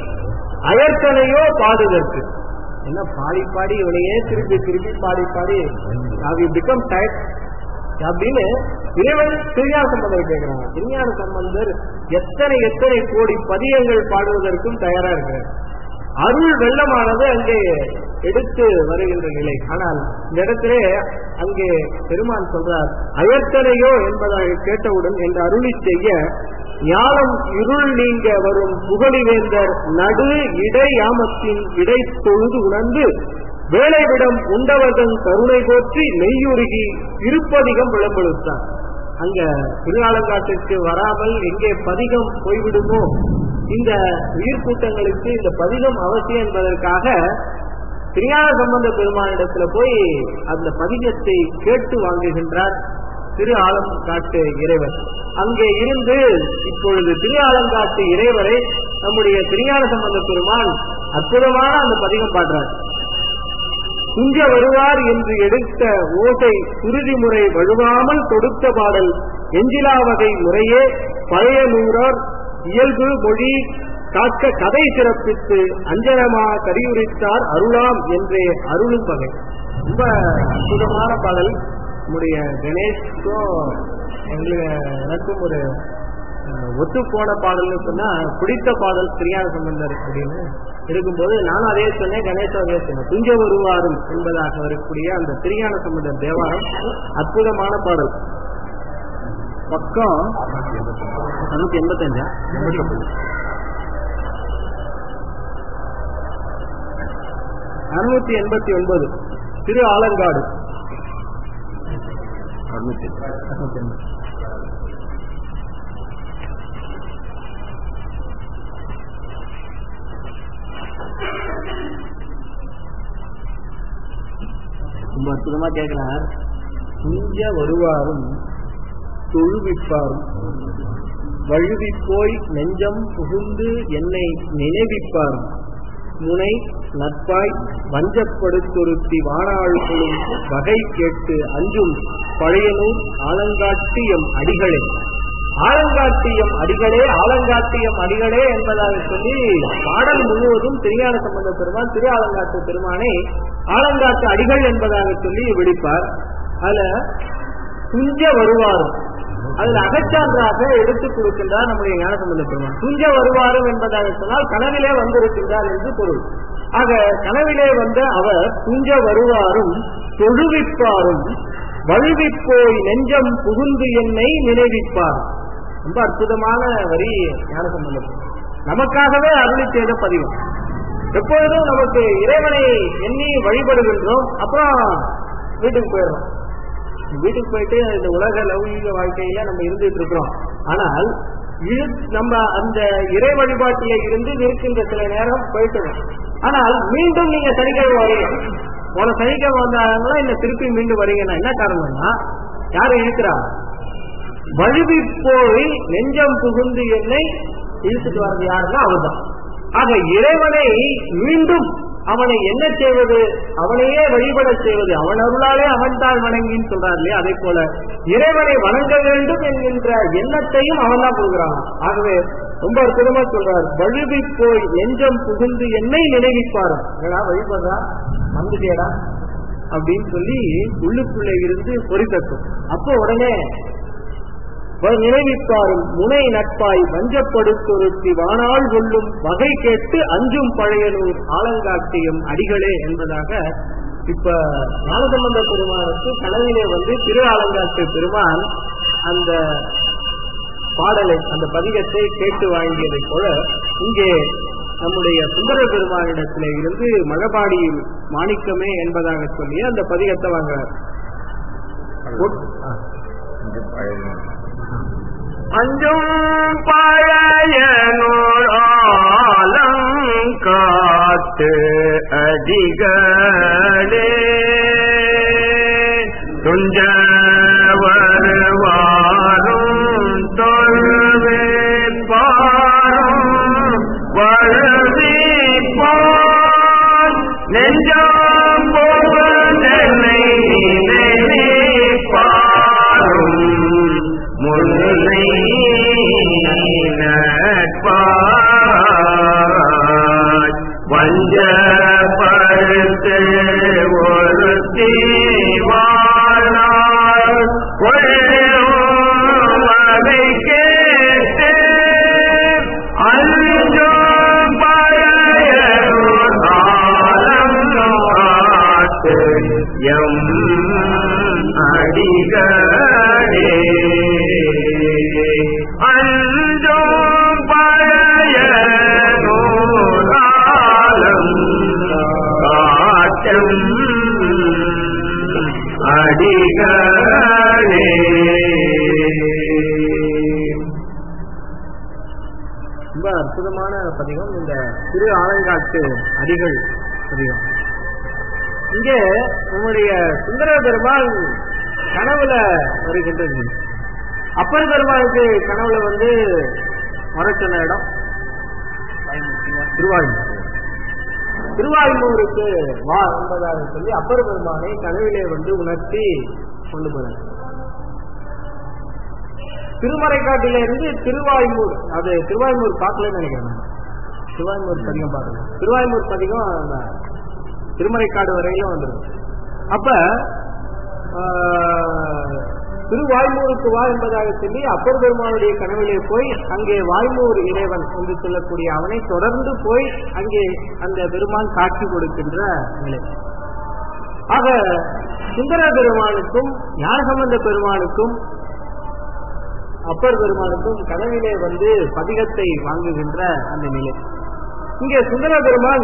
அயர்த்தனையோ பாடுதற்கு என்ன பாடி பாடி இவனையே திருப்பி திருப்பி பாடி பாடி பிகம் டயட் அப்படின்னு இறைவன் திருஞான சம்பந்தர் கேட்கிறாங்க திருஞான சம்பந்தர் எத்தனை எத்தனை கோடி பதியங்கள் பாடுவதற்கும் தயாரா இருக்கிறார் அருள் வெள்ளமானது அங்கே எடுத்து வருகின்ற நிலை ஆனால் இந்த இடத்திலே அங்கே பெருமான் சொல்றார் அயர்த்தனையோ என்பதாக கேட்டவுடன் என்று அருளி செய்ய ஞானம் இருள் நீங்க வரும் புகழிவேந்தர் நடு இடை யாமத்தின் இடை தொழுது உணர்ந்து வேலைவிடம் உண்டவர்தன் கருணை போற்றி நெய்யுருகி இருப்பதிகம் விளம்பெடுத்தார் அங்க திருநாளங்காட்டிற்கு வராமல் எங்கே பதிகம் போய்விடுமோ இந்த உயிர் கூட்டங்களுக்கு இந்த பதிகம் அவசியம் என்பதற்காக திருஞான சம்பந்த பெருமானிடத்துல போய் அந்த பதிகத்தை கேட்டு வாங்குகின்றார் திரு ஆலங்காட்டு இறைவர் அங்கே இருந்து இப்பொழுது திரு ஆலங்காட்டு இறைவரை நம்முடைய திருஞான சம்பந்த பெருமான் அற்புதமான அந்த பதிகம் பாடுறார் துஞ்ச வருவார் என்று எடுத்த ஓசை குருதி முறை வழுவாமல் தொடுத்த பாடல் எஞ்சிலா வகை முறையே பழைய நூறார் இயல்பு மொழி காக்க கதை சிறப்பித்து அஞ்சனமா கரியுரித்தார் அருளாம் என்றே அருளும் வகை ரொம்ப அற்புதமான பாடல் நம்முடைய கணேஷ்க்கும் எங்களுக்கு எனக்கும் ஒரு ஒத்து போன பாடல்னு சொன்னா பிடித்த பாடல் பிரியான சம்பந்தர் அப்படின்னு இருக்கும்போது நானும் அதே சொன்னேன் கணேசம் அதே சொன்னேன் துஞ்ச வருவாரும் என்பதாக வரக்கூடிய அந்த திரியான சம்பந்தர் தேவாரம் அற்புதமான பாடல் பக்கம் நானூத்தி எண்பத்தஞ்சா அறுநூத்தி எண்பத்தி ஒன்பது திரு ஆலங்காடு அறுநூத்தி எண்பத்தி ரொம்ப அற்புதமா கேட்கிறார் துஞ்ச வருவாரும் தொழுவிப்பாரும் வழுவி போய் நெஞ்சம் புகுந்து என்னை நினைவிப்பாரும் முனை நட்பாய் வஞ்சப்படுத்தொருத்தி வானாள்களும் வகை கேட்டு அஞ்சும் பழையனூர் ஆலங்காட்டியம் அடிகளே ஆலங்காட்டியம் அடிகளே ஆலங்காட்டியம் அடிகளே என்பதாக சொல்லி பாடல் முழுவதும் திருஞான சம்பந்த பெருமான் திரு ஆலங்காட்டு பெருமானை ஆலங்காட்டு அடிகள் என்பதாக சொல்லி விழிப்பார் அதுல துஞ்ச வருவாரும் அதுல அகச்சான்றாக எடுத்துக் கொடுக்கின்றார் நம்முடைய ஞானசம்பந்த பெருமான் துஞ்ச வருவாரும் என்பதாக சொன்னால் கனவிலே வந்திருக்கின்றார் என்று பொருள் ஆக கனவிலே வந்த அவர் துஞ்ச வருவாரும் தொழுவிப்பாரும் வழுவிப்போய் நெஞ்சம் புகுந்து என்னை நினைவிப்பார் ரொம்ப அற்புதமான வரி ஞானசம்பந்தம் நமக்காகவே அருளி செய்த பதிவு எப்பொழுதும் நமக்கு இறைவனை எண்ணி வழிபடுகின்றோம் அப்புறம் வீட்டுக்கு போயிடுறோம் வீட்டுக்கு போயிட்டு இந்த உலக லௌகீக வாழ்க்கையில நம்ம இருந்துட்டு இருக்கிறோம் ஆனால் நம்ம அந்த இறை வழிபாட்டில இருந்து இருக்கின்ற சில நேரம் போயிட்டு ஆனால் மீண்டும் நீங்க சனிக்கிழமை வரீங்க போன சனிக்கிழமை வந்தாங்களா இந்த திருப்பி மீண்டும் வரீங்கன்னா என்ன காரணம்னா யாரு இருக்கிறா வழுவி போய் நெஞ்சம் புகுந்து என்னை இழுத்துட்டு வர்றது யாருன்னா அவர்தான் ஆக இறைவனை மீண்டும் அவனை என்ன செய்வது அவனையே வழிபட செய்வது அவன் அருளாலே அவன் தான் வணங்கின்னு சொல்றார் இல்லையா அதே போல இறைவனை வணங்க வேண்டும் என்கின்ற எண்ணத்தையும் அவன் தான் கொடுக்கிறான் ஆகவே ரொம்ப அற்புதமா சொல்றார் வழுவி போய் நெஞ்சம் புகுந்து என்னை நினைவிப்பாரு வழிபடுறா வந்துட்டேடா அப்படின்னு சொல்லி உள்ளுக்குள்ளே இருந்து பொறித்தட்டும் அப்போ உடனே நினைவிப்பாரும் முனை நட்பாய் வஞ்சப்படுத்தொருத்தி வானால் கொள்ளும் வகை கேட்டு அஞ்சும் பழையனூர் ஆலங்காட்டியம் அடிகளே என்பதாக இப்ப ஞானசம்பந்த பெருமானுக்கு கனவிலே வந்து திரு ஆலங்காட்டு பெருமான் அந்த பாடலை அந்த பதிகத்தை கேட்டு வாங்கியதை போல இங்கே நம்முடைய சுந்தர பெருமானிடத்திலே இருந்து மழபாடியில் மாணிக்கமே என்பதாக சொல்லி அந்த பதிகத்தை வாங்குறார் அஞ்சும் பழைய நூலாலங்கா காட்டு அடிகளே துஞ்ச வருவாரும் தொழுவே பாரும் வழுவிப்பான் நெஞ்சம் போவதனை நினைப்பாரும் முல்லை நட்பாய் வஞ்ச பருத்து ஒரு தீவானார் அதை கேட்டு அல்லும் பழையரும் ஆலம் காட்டு எம் அடிகளே அல்லும் பழையரும் ஆலம் காட்டும் அடிகளே ரொம்ப அற்புதமான பதிகம் இந்த திரு ஆலங்காட்டு அடிகள் பதிகம் இங்கே நம்முடைய சுந்தர பெருமாள் கனவுல வருகின்றது அப்பர் பெருமாளுக்கு கனவுல வந்து வர சொன்ன இடம் திருவாயூர் திருவாயூருக்கு வா என்பதாக சொல்லி அப்பர் பெருமானை கனவிலே வந்து உணர்த்தி கொண்டு போறார் திருமறைக்காட்டில இருந்து திருவாய்மூர் அது திருவாய்மூர் பார்க்கலன்னு நினைக்கிறேன் நான். திருவாய்மூர் பதிகம் பார்க்கல திருவாய்மூர் பதிகம் அந்த திருமறைக்காடு வரையிலும் வந்துடும் அப்ப ஆஹ், திருவாய்மூருக்கு வா என்பதாக சொல்லி அப்பர் பெருமானுடைய கனவிலே போய் அங்கே வாய்மூர் இறைவன் என்று சொல்லக்கூடிய அவனை தொடர்ந்து போய் அங்கே அந்த பெருமான் காட்சி கொடுக்கின்ற நிலை ஆக சுந்தர பெருமானுக்கும் ஞானசம்பந்த பெருமானுக்கும் அப்பர் பெருமானுக்கும் கனவிலே வந்து பதிகத்தை வாங்குகின்ற அந்த நிலை இங்கே சுந்தர பெருமான்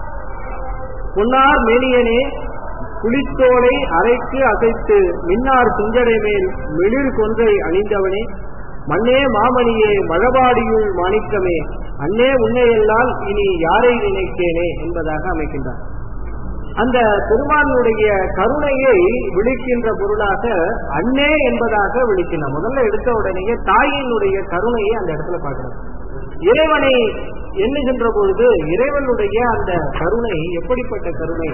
பொன்னார் மேனியனே புலித்தோலை அரைக்கு அசைத்து மின்னார் செஞ்சடை மேல் மெழில் கொன்றை அணிந்தவனே மண்ணே மாமணியே மழபாடியுள் மாணிக்கமே அன்னே உன்னையெல்லாம் இனி யாரை நினைத்தேனே என்பதாக அமைக்கின்றார் அந்த பெருமானுடைய கருணையை விழிக்கின்ற பொருளாக அன்னே என்பதாக விழிக்கிறார் முதல்ல எடுத்த உடனேயே தாயினுடைய கருணையை அந்த இடத்துல பார்க்கிறோம் இறைவனை எண்ணுகின்ற பொழுது இறைவனுடைய அந்த கருணை எப்படிப்பட்ட கருணை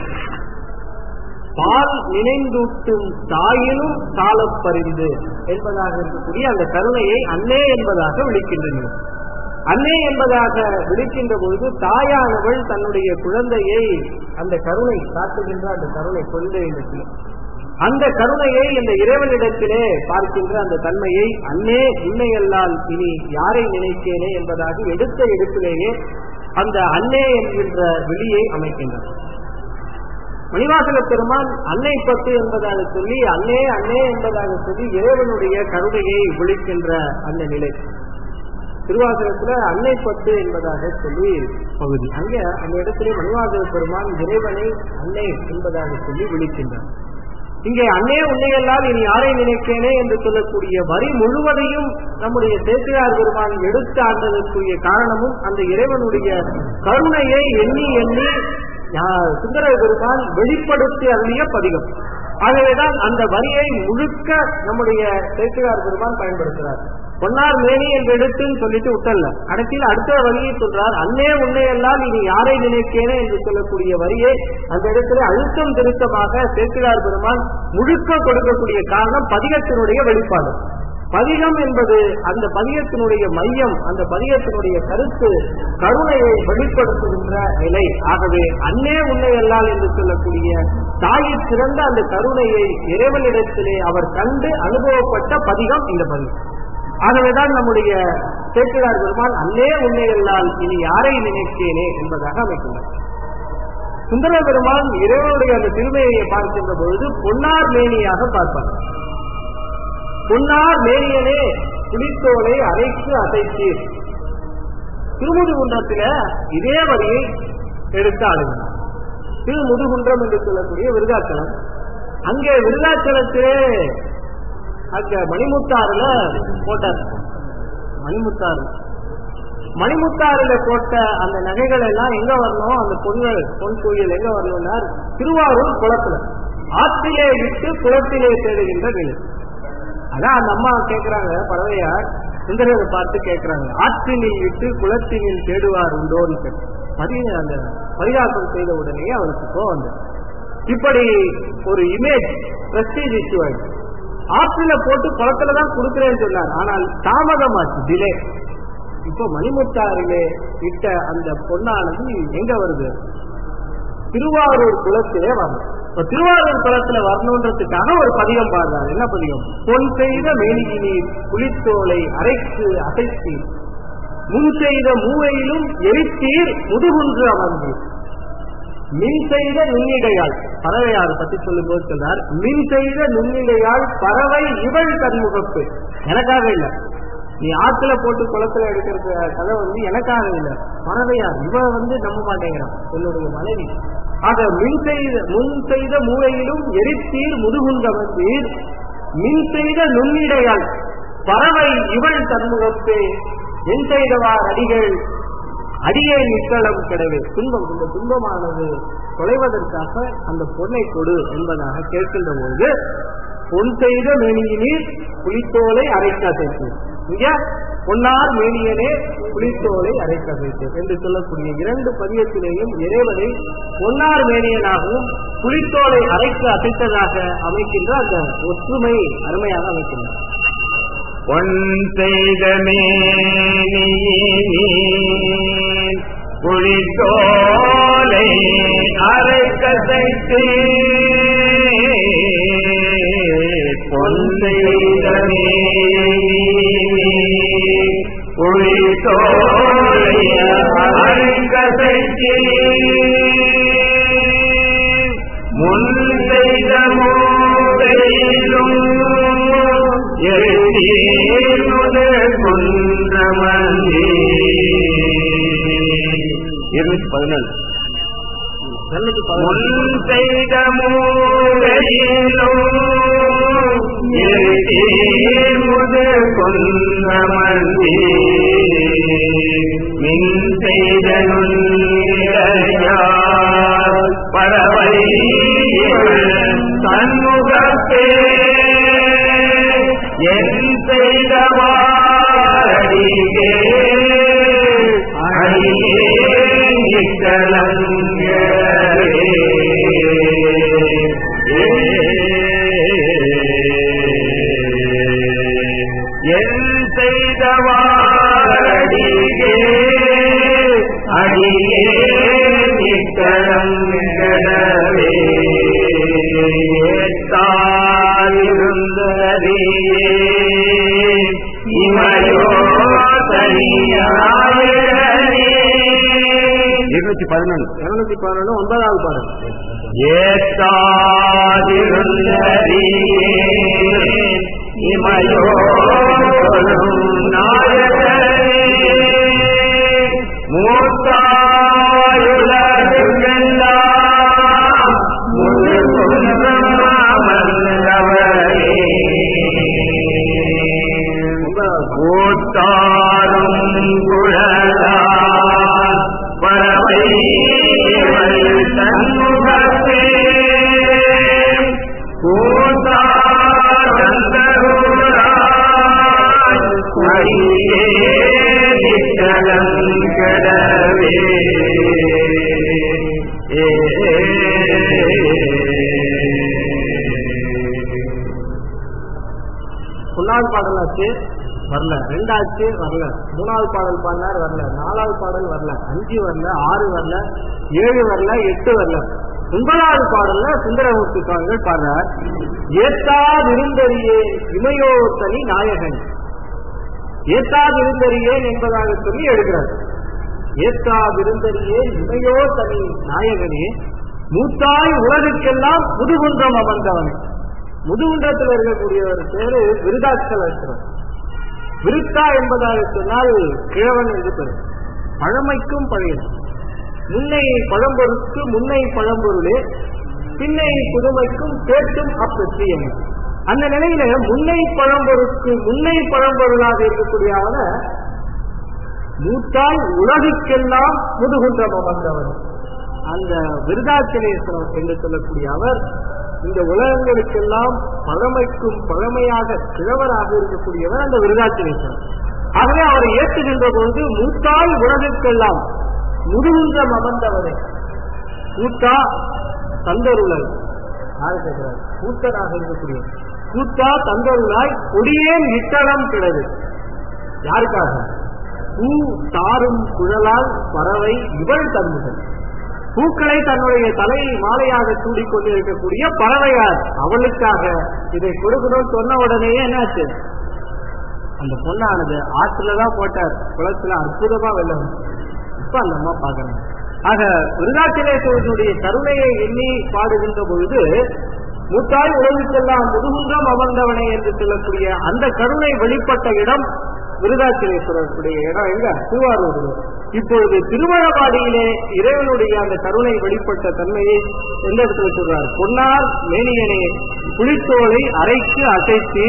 பால் நினைந்தூட்டும் தாயினும் சாலப் பறிந்து என்பதாக இருக்கக்கூடிய அந்த கருணையை அன்னே என்பதாக விழிக்கின்றனர் அன்னை என்பதாக விழிக்கின்ற பொழுது தாயானவள் தன்னுடைய குழந்தையை அந்த கருணை காட்டுகின்ற அந்த கருணை கொண்டு இடத்திலே அந்த கருணையை இந்த இறைவனிடத்திலே பார்க்கின்ற அந்த தன்மையை அன்னே உண்மையல்லால் இனி யாரை நினைத்தேனே என்பதாக எடுத்த எடுப்பிலேயே அந்த அன்னே என்கின்ற விழியை அமைக்கின்றார் மணிவாசல பெருமான் அன்னை பத்து என்பதாக சொல்லி அன்னே அன்னே என்பதாக சொல்லி இறைவனுடைய கருணையை விழிக்கின்ற அந்த நிலை திருவாசகத்துல அன்னை பத்து என்பதாக சொல்லி பகுதி அங்க அந்த இடத்திலே மணிவாசக பெருமான் இறைவனை அன்னை என்பதாக சொல்லி விழிக்கின்றார் இங்கே அன்னே உன்னையெல்லாம் இனி யாரை நினைக்கேனே என்று சொல்லக்கூடிய வரி முழுவதையும் நம்முடைய சேத்தியார் பெருமான் எடுத்து ஆண்டதற்குரிய காரணமும் அந்த இறைவனுடைய கருணையை எண்ணி எண்ணி யா- சுந்தர பெருமான் வெளிப்படுத்தி அருளிய பதிகம் ஆகவேதான் அந்த வரியை முழுக்க நம்முடைய சேத்தியார் பெருமான் பயன்படுத்துகிறார் பொன்னார் மேனி என்று எடுத்துன்னு சொல்லிட்டு விட்டல்ல கடைசியில் அடுத்த வரியை சொல்றார் அன்னே உன்னையெல்லாம் இனி யாரை நினைக்கேனே என்று சொல்லக்கூடிய வரியை அந்த இடத்துல அழுத்தம் திருத்தமாக சேத்திரார் பெருமான் முழுக்க கொடுக்கக்கூடிய காரணம் பதிகத்தினுடைய வெளிப்பாடு பதிகம் என்பது அந்த பதிகத்தினுடைய மையம் அந்த பதிகத்தினுடைய கருத்து கருணையை வெளிப்படுத்துகின்ற நிலை ஆகவே அன்னே உன்னையல்லால் என்று சொல்லக்கூடிய தாயிற் சிறந்த அந்த கருணையை இறைவனிடத்திலே அவர் கண்டு அனுபவப்பட்ட பதிகம் இந்த பதிகம் ஆகவேதான் நம்முடைய சேக்கிழார் பெருமான் அன்னே உன்னையல்லால் இனி யாரை நினைத்தேனே என்பதாக அமைக்கின்றார் சுந்தர பெருமான் இறைவனுடைய அந்த திருமையை பார்க்கின்ற பொழுது பொன்னார் மேனியாக பார்ப்பார் பொன்னார் மேனியனே புலித்தோலை அரைக்கு அசைத்தீர் திருமுதுகுன்றத்தில இதே வரியை எடுத்து ஆளுகிறார் திருமுதுகுன்றம் என்று சொல்லக்கூடிய விருதாச்சலம் அங்கே விருதாச்சலத்திலே அங்க மணிமுத்தாறுல போட்டார் மணிமுத்தாறு மணிமுத்தாறுல போட்ட அந்த நகைகள் எல்லாம் எங்க வரணும் அந்த பொங்கல் பொன் கோயில் எங்க வரணும்னா திருவாரூர் குளத்துல ஆற்றிலே விட்டு குளத்திலே தேடுகின்ற நிலை அதான் அந்த அம்மா கேக்குறாங்க பறவையார் சுந்தரரை பார்த்து கேக்குறாங்க ஆற்றினில் விட்டு குளத்தினில் தேடுவார் உண்டோன்னு கேட்டு பரி அந்த பரிகாசம் செய்த உடனே அவருக்கு கோவம் வந்தது இப்படி ஒரு இமேஜ் பிரஸ்டீஜ் இஷ்யூ ஆயிடுச்சு ஆற்றில போட்டு குளத்துல தான் கொடுக்கிறேன்னு சொன்னார் ஆனால் தாமதமாச்சு டிலே இப்போ மணிமுத்தாரிலே இட்ட அந்த பொன்னானது எங்க வருது திருவாரூர் குளத்திலே வரணும் இப்ப திருவாரூர் குளத்துல வரணுன்றதுக்காக ஒரு பதிகம் பாடுறாரு என்ன பதிகம் பொன் செய்த மேனியினீர் புலித்தோலை அரைத்து அசைத்தீர் முன் செய்த மூவையிலும் எரித்தீர் முதுகுன்று அமர்ந்தீர் மின் செய்த நுண்ணிடையாள் பறவையார் பத்தி சொல்லும் போது சொன்னார் மின் செய்த நுண்ணிடையாள் பறவை இவள் தன்முகப்பு எனக்காக இல்ல நீ ஆத்துல போட்டு குளத்துல எடுக்கிற கதை வந்து எனக்காக இல்ல பறவையார் இவ வந்து நம்ப மாட்டேங்கிறான் என்னுடைய மனைவி ஆக மின் செய்த முன் செய்த மூளையிலும் எரித்தீர் முதுகுந்தமர்ந்தீர் மின் செய்த நுண்ணிடையாள் பறவை இவள் தன்முகப்பே என் செய்தவார் அடிகள் அடியே நிக்கலம் கிடவே துன்பம் இந்த துன்பமானது தொலைவதற்காக அந்த பொன்னை கொடு என்பதாக கேட்கின்ற போது பொன் செய்த மேனியினீர் புலித்தோலை அரைக்கசைத்து இங்க பொன்னார் மேனியனே புலித்தோலை அரைக்கசைத்து என்று சொல்லக்கூடிய இரண்டு பதியத்திலேயும் இறைவனை பொன்னார் மேனியனாகவும் புலித்தோலை அரைக்கு அசைத்ததாக அமைக்கின்ற அந்த ஒற்றுமை அருமையாக அமைக்கின்றார் பொன் செய்த மேனியின் புலித்தோலை அரை கசைத்து பொன் செய்த மேனியின் புலித்தோலை அரை கசைத்து முன் செய்த மூதையிலும் எழுதியுது குன்றமந்தி இருநூத்தி பதினாலு நல்லது முன் செய்த மூலையிலும் எழுதியுது குன்றமந்தி மின் செய்த நுண்ணிடையார் பறவை சண்முகத்தே என் செய்தவாடியே அடியே என் செய்தவாடியே அடியே நிக்கலங்கடவே தாயிருந்தறியே இமையோ தனியாயிரே இருநூத்தி பதினொன்று இருநூத்தி பதினொன்று ஒன்பதாவது பாடல் ஏத்தாதிருந்தறியே இமையோ நாயகரே மூத்தாயுலகெல்லாம் ஊத்தாரும் குழலார் பறவை தன்முகத்தே கடவே ஒன்னாவது பாடல் ஆச்சு வரல ரெண்டாச்சு வரல மூணாவது பாடல் பாடினார் வரல நாலாவது பாடல் வரல அஞ்சு வரல ஆறு வரல ஏழு வரல எட்டு வரல ஒன்பதாவது பாடல்ல சுந்தரமூர்த்தி சுவாமிகள் பாடுறார் ஏத்தாதிருந்தறியே இமையோ தனி நாயகன் ஏத்தாதிருந்தறியேன் என்பதாக சொல்லி எழுதுகிறார் ஏத்தாதிருந்தறியே இமையோ தனி நாயகனே மூத்தாய் உலகுக்கெல்லாம் முதுகுன்றம் அமர்ந்தவனே முதுகுன்றத்தில் இருக்கக்கூடிய ஒரு பேரு விருதாச்சலேஸ்வரர் விருத்தா என்பதாக சொன்னால் கிழவன் என்று பெயர் பழமைக்கும் பழையது முன்னை பழம்பொருளுக்கு முன்னை பழம்பொருளே பின்னை புதுமைக்கும் கேட்டும் அப்பெற்றியம் அந்த நிலையில முன்னை பழம்பொருளுக்கு முன்னை பழம்பொருளாக இருக்கக்கூடிய மூத்தால் உலகுக்கெல்லாம் முதுகுன்றம் அமர்ந்தவர் அந்த விருதாச்சலேஸ்வரர் என்று சொல்லக்கூடிய அவர் இந்த உலகங்களுக்கெல்லாம் பழமைக்கும் பழமையாக கிழவராக இருக்கக்கூடியவர் அந்த விருதாச்சலேஸ்வரர் ஆகவே அவரை ஏற்றுகின்ற பொழுது மூத்தால் உலகுக்கெல்லாம் முதுகுன்றம் அமர்ந்தவரை கூத்தா தந்தருளல் யாரு கேட்கிறார் கூத்தனாக இருக்கக்கூடிய கூத்தா தந்தருளாய் கொடியேன் இட்டளம் கிடது யாருக்காக பூ தாரும் குழலால் பறவை இவள் தந்துகள் பூக்களை தன்னுடைய தலையை மாலையாக சூடிக் கொண்டிருக்கக்கூடிய பறவையார் அவளுக்காக இதை கொடுக்கணும்னு சொன்ன உடனேயே என்னாச்சு அந்த பொண்ணானது ஆற்றுலதான் போட்டார் குளத்துல அற்புதமா வெள்ளம் இப்ப அந்த அம்மா பாக்கணும் ஆக விருதாச்சலேஸ்வரனுடைய கருணையை எண்ணி பாடுகின்ற பொழுது மூத்தாய் உலகுக்கெல்லாம் முதுகுன்றம் அமர்ந்தவனே என்று சொல்லக்கூடிய அந்த கருணை வெளிப்பட்ட இடம் விருதாச்சலேஸ்வரருடைய இடம் எங்க திருவாரூர் இப்பொழுது திருமணவாடியிலே இறைவனுடைய அந்த கருணை வெளிப்பட்ட தன்மையை எந்த இடத்துல சொல்றார் பொன்னார் மேனியனே புலித்தோலை அரைக்கு அசைத்து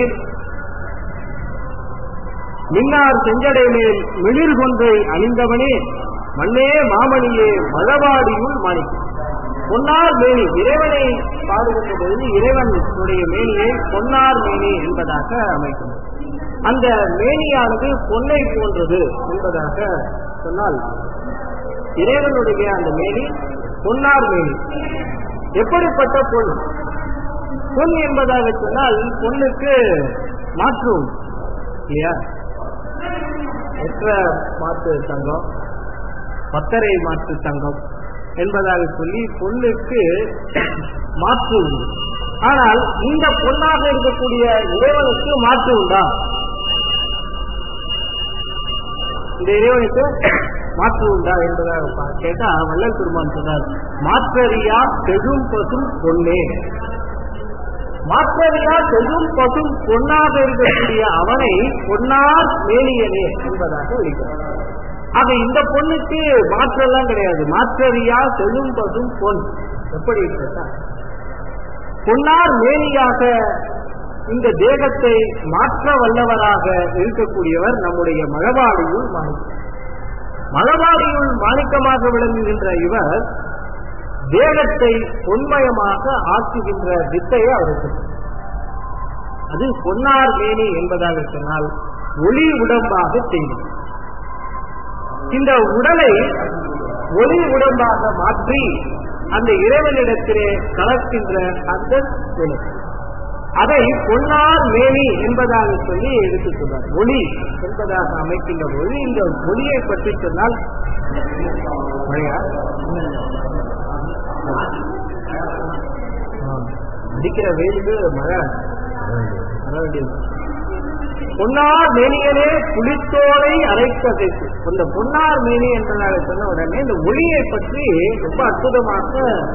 மின்னார் செஞ்சடை மேல் மிளிர் கொன்றை அணிந்தவனே மண்ணே மாமணியே மழவாடியுள் மாணிக்கம் பொன்னார் மேனி இறைவனை பாடுகின்ற பொழுது இறைவனுடைய மேனியை பொன்னார் மேனி என்பதாக அமைக்கும் அந்த மேனியானது பொன்னை போன்றது என்பதாக சொன்னால் இறைவனுடைய அந்த மேனி பொன்னார் மேனி எப்படிப்பட்ட பொன் பொன் என்பதாக சொன்னால் பொண்ணுக்கு மாற்று உண்டு. இல்லையா எற்ற மாற்று தங்கம் பத்தரை மாற்று தங்கம் என்பதாக சொல்லி பொண்ணுக்கு மாற்று உண்டு ஆனால் இந்த பொண்ணாக இருக்கக்கூடிய இறைவனுக்கு மாற்று உண்டா இந்த இறைவனுக்கு மாற்று உண்டா என்பதாக பா- கேட்டா வள்ளல் பெருமான் சொன்னார் மாற்றறியா பெரும் பசும் பொன்னே மாற்றறியா பெரும் பசும் பொன்னாக இருக்கக்கூடிய அவனை பொன்னார் மேலியனே என்பதாக விളിக்கிறார் ஆக இந்த பொண்ணுக்கு மாற்றெல்லாம் கிடையாது மாற்றறியா செழும் பசும் பொன் எப்படி கேட்டா பொன்னார் மேனியாக இந்த தேகத்தை மாற்ற வல்லவராக இருக்கக்கூடியவர் நம்முடைய மழபாடியுள் மாணிக்கம் மழபாடியுள் மாணிக்கமாக விளங்குகின்ற இவர் தேகத்தை பொன்மயமாக ஆக்குகின்ற வித்தையை அவருக்கு அது பொன்னார் மேனி என்பதாக சொன்னால் ஒளி உடம்பாக செய்யும் இந்த உடலை ஒளி உடம்பாக மாற்றி அந்த இறைவனிடத்திலே கலக்கின்ற அந்த நிலை அதை பொன்னார் மேனி என்பதாக சொல்லி எடுத்து சொன்னார் ஒளி என்பதாக அமைக்கின்ற போது இந்த ஒளியை பற்றி சொன்னால் மழையா ஆ, அடிக்கிற வெயிலுக்கு மழை வர வேண்டியது பொன்னார் மேனியனே புலித்தோலை அரைக்கதைக்கு அந்த பொன்னார் மேனி என்பதாக சொன்ன உடனே இந்த ஒளியை பற்றி ரொம்ப அற்புதமாக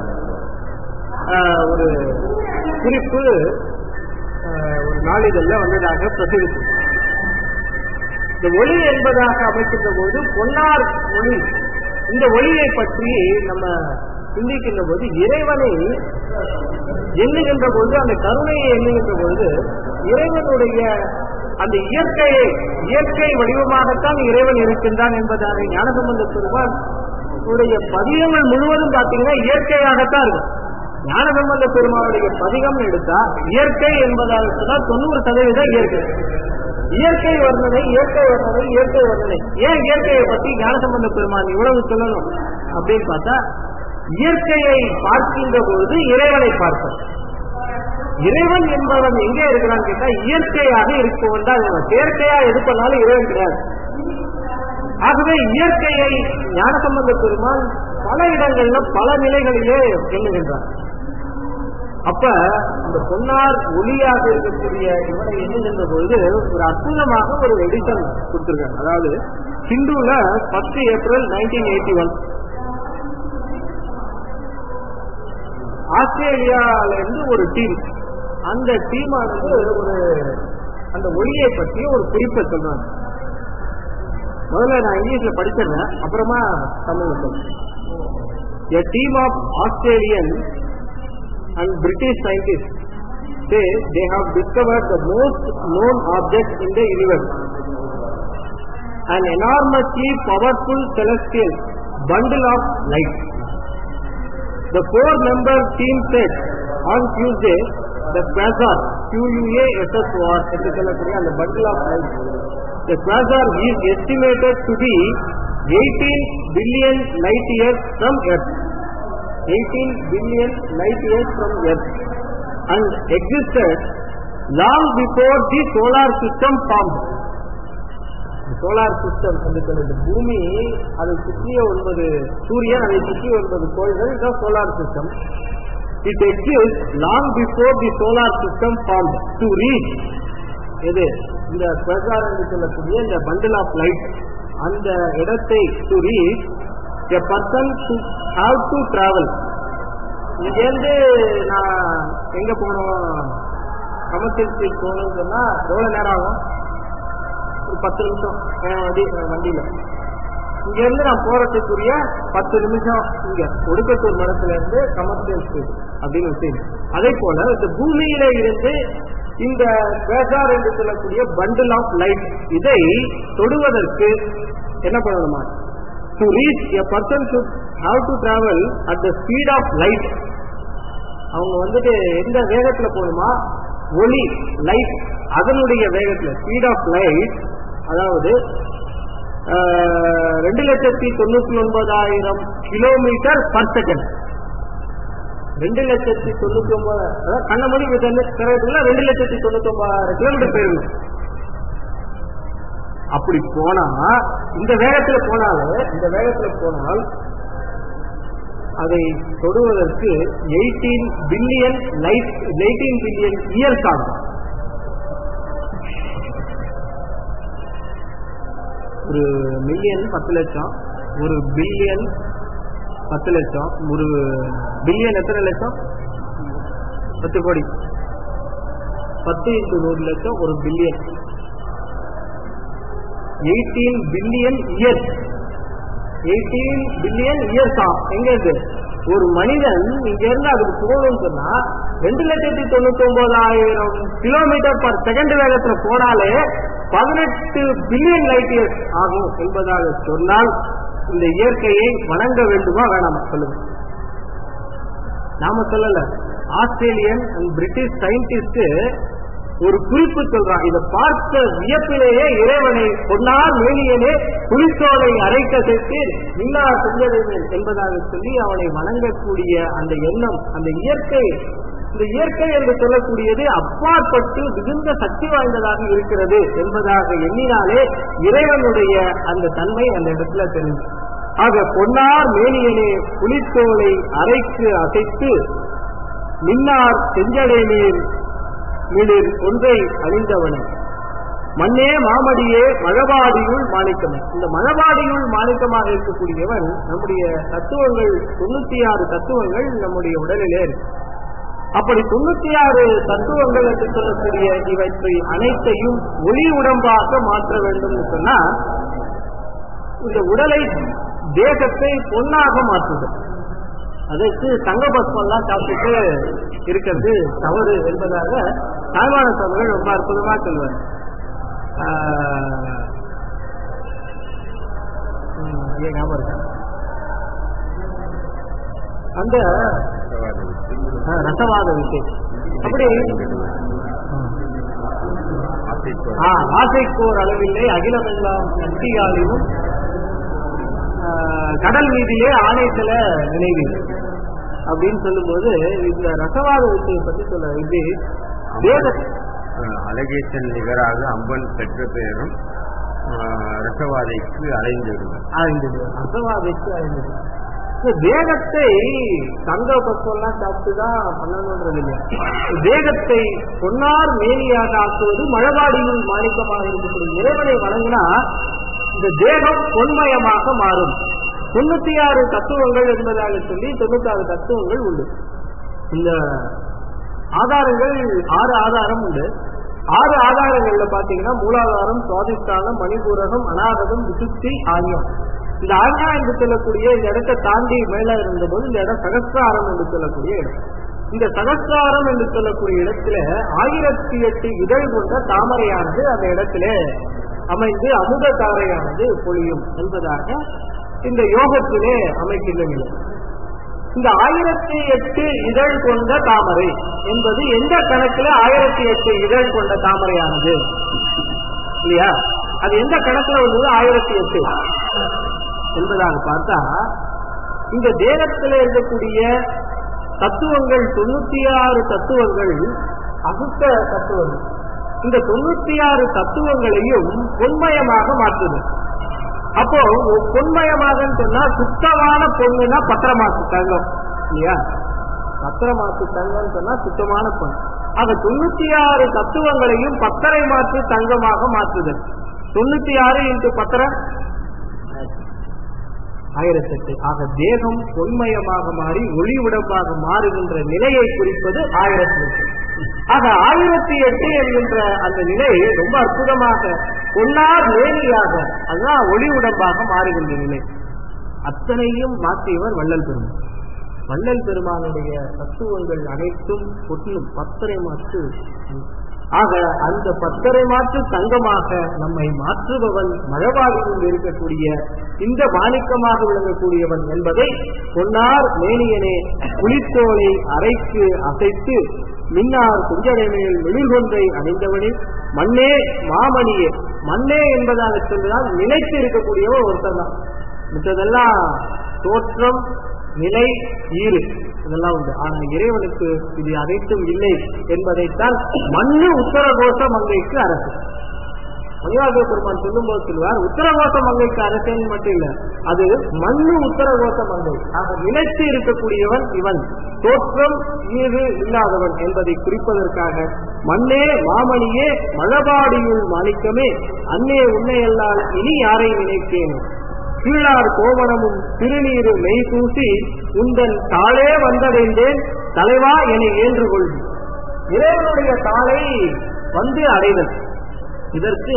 ஆஹ், ஒரு குறிப்பு ஆஹ், ஒரு நாளிதழ்ல வந்ததாக பிரசுரித்து இந்த ஒளி என்பதாக அமைக்கின்ற போது பொன்னார் ஒளி இந்த ஒளியை பற்றி நம்ம சிந்திக்கின்ற போது இறைவனை எண்ணுகின்ற பொழுது அந்த கருணையை எண்ணுகின்ற பொழுது இறைவனுடைய அந்த இயற்கையை இயற்கை வடிவமாகத்தான் இறைவன் இருக்கின்றான் என்பதாக ஞானசம்பந்த பெருமான் உடைய பதிகங்கள் முழுவதும் பார்த்தீங்கன்னா இயற்கையாகத்தான் இருக்கும் ஞானசம்பந்த பெருமானுடைய பதிகம் எடுத்தா இயற்கை என்பதாக சொன்னால் தொண்ணூறு சதவீதம் இயற்கை இயற்கை வர்ணனை இயற்கை வர்ணனை இயற்கை வர்ணனை ஏன் இயற்கையை பற்றி ஞானசம்பந்த பெருமான் இவ்வளவு சொல்லணும் அப்படின்னு பார்த்தா இயற்கையை பார்க்கின்ற பொழுது இறைவனை பார்ப்போம் இறைவன் என்பவன் எங்கே இருக்கிறான்னு கேட்டா இயற்கையாக இருப்பவன் தான் இவன். செயற்கையா எது பண்ணாலும் இறைவன் கிடையாது ஆகவே இயற்கையை ஞானசம்பந்த பெருமான் பல இடங்கள்ல பல நிலைகளிலே எண்ணுகின்றார் அப்ப இந்த பொன்னார் ஒளியாக இருக்கக்கூடிய இவனை எண்ணுகின்ற பொழுது ஒரு அற்புதமாக ஒரு எடிஷன் கொடுத்திருக்காங்க அதாவது ஹிந்துல பத்து ஏப்ரல் நைன்டீன் எயிட்டி ஒன் ஆஸ்திரேலியால இருந்து ஒரு டீம் அந்த டீமானது ஒரு அந்த ஒளியை பற்றி ஒரு குறிப்பை சொல்றாங்க முதல்ல நான் இங்கிலீஷ்ல படிச்சிடுறேன் அப்புறமா தமிழ்ல சொல்றேன் A team of Australian and British scientists say they have discovered the most known object in the universe an enormously powerful celestial bundle of light. The four-member team said on Tuesday, the quasar, Q-U-A-S-S-O-R, என்று சொல்லக்கூடிய அந்த bundle of light. The quasar is estimated to be 18 billion light years from Earth. 18 billion light years from Earth and existed long before the solar system formed. Solar system என்று சொல்றது பூமி அதை சுற்றிய ஒன்பது சூரியன் அதை சுற்றிய ஒன்பது கோள்கள் தான் solar system it exist long before the solar system form to reach எது இந்த பிரசார் என்று சொல்லக்கூடிய இந்த பண்டில் ஆஃப் லைட் அந்த இடத்தை to reach a person to have to travel இங்கேருந்து நான் எங்க போகணும் கமர்ஷியல் ஸ்ட்ரீட் போகணும்னு சொன்னா எவ்வளவு நேரம் ஆகும் ஒரு பத்து நிமிஷம் என் வண்டி என் வண்டியில இங்க இருந்து நான் போறதுக்குரிய பத்து நிமிஷம் இங்க ஒடுக்கத்தூர் மரத்துல இருந்து கமர்ஷியல் ஸ்ட்ரீட் அப்படின்னு விஷயம் அதே போல இந்த பூமியில இருந்து இந்த பேசார் என்று சொல்லக்கூடிய பண்டில் ஆஃப் லைட் இதை தொடுவதற்கு என்ன பண்ணணுமா to reach a person to have to travel at the speed of light அவங்க வந்துட்டு எந்த வேகத்துல போகணுமா ஒளி லைட் அதனுடைய வேகத்துல ஸ்பீட் ஆஃப் லைட் அதாவது ரெண்டு லட்சத்தி தொண்ணூத்தி ஒன்பதாயிரம் கிலோமீட்டர் பர் செகண்ட் ரெண்டு லட்சத்தி தொண்ணூத்தி ஒன்பது அதாவது கண்ணமணி திறகுல ரெண்டு லட்சத்தி தொண்ணூத்தி ஒன்பதாயிரம் கிலோமீட்டர் போயிருங்க அப்படி போனா இந்த வேகத்துல போனாலே இந்த வேகத்துல போனால் அதை தொடுவதற்கு eighteen billion light eighteen billion years ஆகும் ஒரு மில்லியன் பத்து லட்சம் ஒரு பில்லியன் பத்து லட்சம் ஒரு பில்லியன் எத்தனை லட்சம் பத்து கோடி பத்து இன்ட்டு நூறு லட்சம் ஒரு billion eighteen billion years eighteen billion years ஆகும் எங்க இருந்து ஒரு மனிதன் இங்க இருந்து அதுக்கு போகணும்னு சொன்னா ரெண்டு லட்சத்தி தொண்ணூத்தி ஒன்பதாயிரம் கிலோமீட்டர் பர் செகண்ட் வேகத்துல போனாலே பதினெட்டு பில்லியன் லைட் இயர்ஸ் ஆகும் என்பதாக சொன்னால் இந்த இயற்கையை வணங்க வேண்டுமா வேணாமா சொல்லுங்க நாம சொல்லல ஆஸ்திரேலியன் அண்ட் பிரிட்டிஷ் சயின்டிஸ்ட் ஒரு குறிப்பு சொல்றான் இதை பார்த்த வியப்பிலேயே இறைவனை பொன்னார் மேலியனே புலித்தோலை அரைக்க சேர்த்து நில்லா செஞ்சடைவேன் என்பதாக சொல்லி அவனை வணங்கக்கூடிய அந்த எண்ணம் அந்த இயற்கை இந்த இயற்கை என்று சொல்லக்கூடியது அப்பாற்பட்டு மிகுந்த சக்தி வாய்ந்ததாக இருக்கிறது என்பதாக எண்ணினாலே இறைவனுடைய அந்த தன்மை அந்த இடத்துல தெரிஞ்சு ஆக பொன்னார் மேலியனே புலித்தோலை அரைக்கு அசைத்து மின்னார் செஞ்சடை நீர் மிளிர் ஒன்றை அணிந்தவனை மண்ணே மாமடியே மழபாடியுள் மாணிக்கமே இந்த மழபாடியுள் மாணிக்கமாக இருக்கக்கூடியவன் நம்முடைய தத்துவங்கள் தொண்ணூத்தி ஆறு தத்துவங்கள் நம்முடைய உடலிலே இருக்கு அப்படி தொண்ணூத்தி ஆறு தத்துவங்கள் என்று சொல்லக்கூடிய இவற்றை அனைத்தையும் ஒளி உடம்பாக மாற்ற வேண்டும் சொன்னா இந்த உடலை தேகத்தை பொன்னாக மாற்றுதல் அதற்கு தங்க பஸ்மெல்லாம் சாப்பிட்டு இருக்கிறது தவறு என்பதாக தாய்மான சோழர்கள் ரொம்ப அற்புதமா சொல்வார் ஞாபகம் இருக்கா அந்த ரசவாத விஷயம் அப்படி ஆசைக்கோர் அளவில்லை அகிலமெல்லாம் நட்டியாளிலும் கடல் மீதிலே ஆணையத்துல நினைவில் அப்படின்னு சொல்லும்போது இந்த ரசவாத விஷயம் பத்தி சொல்ல இது வேத அழகேசன் நிகராக அம்பன் பெற்ற பெயரும் ரசவாதைக்கு அலைந்து அழிந்தது ரசவாதைக்கு அழிந்தது வேகத்தை தங்க பக்கம்லாம் சாப்பிட்டுதான் பண்ணணுன்றது இல்லையா வேகத்தை பொன்னார் மேலியாக ஆக்குவது மழபாடியுள் மாணிக்கமாக இருக்கக்கூடிய இறைவனை வழங்கினா இந்த தேகம் பொன்மயமாக மாறும் தொண்ணூத்தி ஆறு தத்துவங்கள் என்பதாக சொல்லி தொண்ணூத்தி ஆறு தத்துவங்கள் உண்டு இந்த ஆதாரங்கள் ஆறு ஆதாரம் உண்டு ஆறு ஆதாரங்கள்ல பாத்தீங்கன்னா மூலாதாரம் சுவாதிஷ்டானம் மணிபூரகம் அநாகதம் விசுத்தி ஆகியம் இந்த ஆக்ஞா என்று சொல்லக்கூடிய இந்த இடத்தை தாண்டி மேல இருந்தபோது இந்த இடம் சகஸ்திராரம் என்று சொல்லக்கூடிய இடம் இந்த சகஸ்திராரம் என்று சொல்லக்கூடிய இடத்துல ஆயிரத்தி எட்டு இதழ் கொண்ட தாமரையானது அந்த இடத்துல அமைந்து அமுத தாரையானது பொழியும் என்பதாக இந்த யோகத்திலே அமைக்கின்ற நிலை இந்த ஆயிரத்தி எட்டு இதழ் கொண்ட தாமரை என்பது எந்த கணக்குல ஆயிரத்தி எட்டு இதழ் கொண்ட தாமரையானது இல்லையா அது எந்த கணக்குல வந்தது ஆயிரத்தி எட்டு என்பதாக பார்த்தா இந்த தேகத்தில் இருக்கக்கூடிய தத்துவங்கள் தொண்ணூத்தி ஆறு தத்துவங்கள் அசுத்த தத்துவங்கள் இந்த தொண்ணூத்தி ஆறு தத்துவங்களையும் பொன்மயமாக மாற்றுது அப்போ பொன்மயமாக சொன்னா சுத்தமான பொண்ணுன்னா பத்திரமாசு தங்கம் இல்லையா பத்திரமாசு தங்கம் சொன்னா சுத்தமான பொன் ஆக தொண்ணூத்தி ஆறு தத்துவங்களையும் பத்தரை மாற்று தங்கமாக மாற்றுது தொண்ணூத்தி ஆறு இன்ட்டு பத்தரை ஆயிரத்தி எட்டு ஆக தேகம் பொன்மயமாக மாறி ஒளி உடம்பாக மாறுகின்ற நிலையை குறிப்பது ஆயிரத்தி எட்டு ஆக ஆயிரத்தி எட்டு என்கின்ற அந்த நிலை ரொம்ப அற்புதமாக பொன்னார் மேனியாக அதுதான் ஒளி உடம்பாக மாறுகின்ற நிலை அத்தனையும் மாற்றியவர் வள்ளல் பெருமான் வள்ளல் பெருமானுடைய தத்துவங்கள் அனைத்தும் பொன்னும் பத்தரை மாற்று ஆக அந்த பத்தரை மாற்று தங்கமாக நம்மை மாற்றுபவன் மழவாடியில் இருக்கக்கூடிய இந்த மாணிக்கமாக விளங்கக்கூடியவன் என்பதை பொன்னார் மேனியனே புலித்தோலை அரைக்கு அசைத்து மின்னார் குஞ்சடை மேல் மெழுகொன்றை அணிந்தவனே மண்ணே மாமணியே மண்ணே என்பதாக சொல்வதால் நிலைத்து இருக்கக்கூடியவன் ஒருத்தன் தான் மிச்சதெல்லாம் தோற்றம் நிலை ஈறு இதெல்லாம் உண்டு ஆனா இறைவனுக்கு இது அனைத்தும் இல்லை என்பதைத்தான் மண்ணு உத்தரகோஷ மங்கைக்கு அரசு மணிவாக பெருமான் சொல்லும் போது சொல்லுவார் உத்தரகோஷ மங்கைக்கு அரசேன்னு மட்டும் இல்ல அது மண்ணு உத்தரகோஷ மங்கை ஆக நிலைத்து இருக்கக்கூடியவன் இவன் தோற்றம் ஈறு இல்லாதவன் என்பதை குறிப்பதற்காக மண்ணே மாமணியே மழபாடியுள் மாணிக்கமே அன்னே உன்னையல்லால் இனி யாரை நினைத்தேனே கீழார் கோவணமும் திருநீரு மெய் தூசி உந்தன் தாளே வந்தடைந்தேன் தலைவா என ஏன்று கொள்வி இறைவனுடைய தாளை வந்து அடைதல் இதற்கு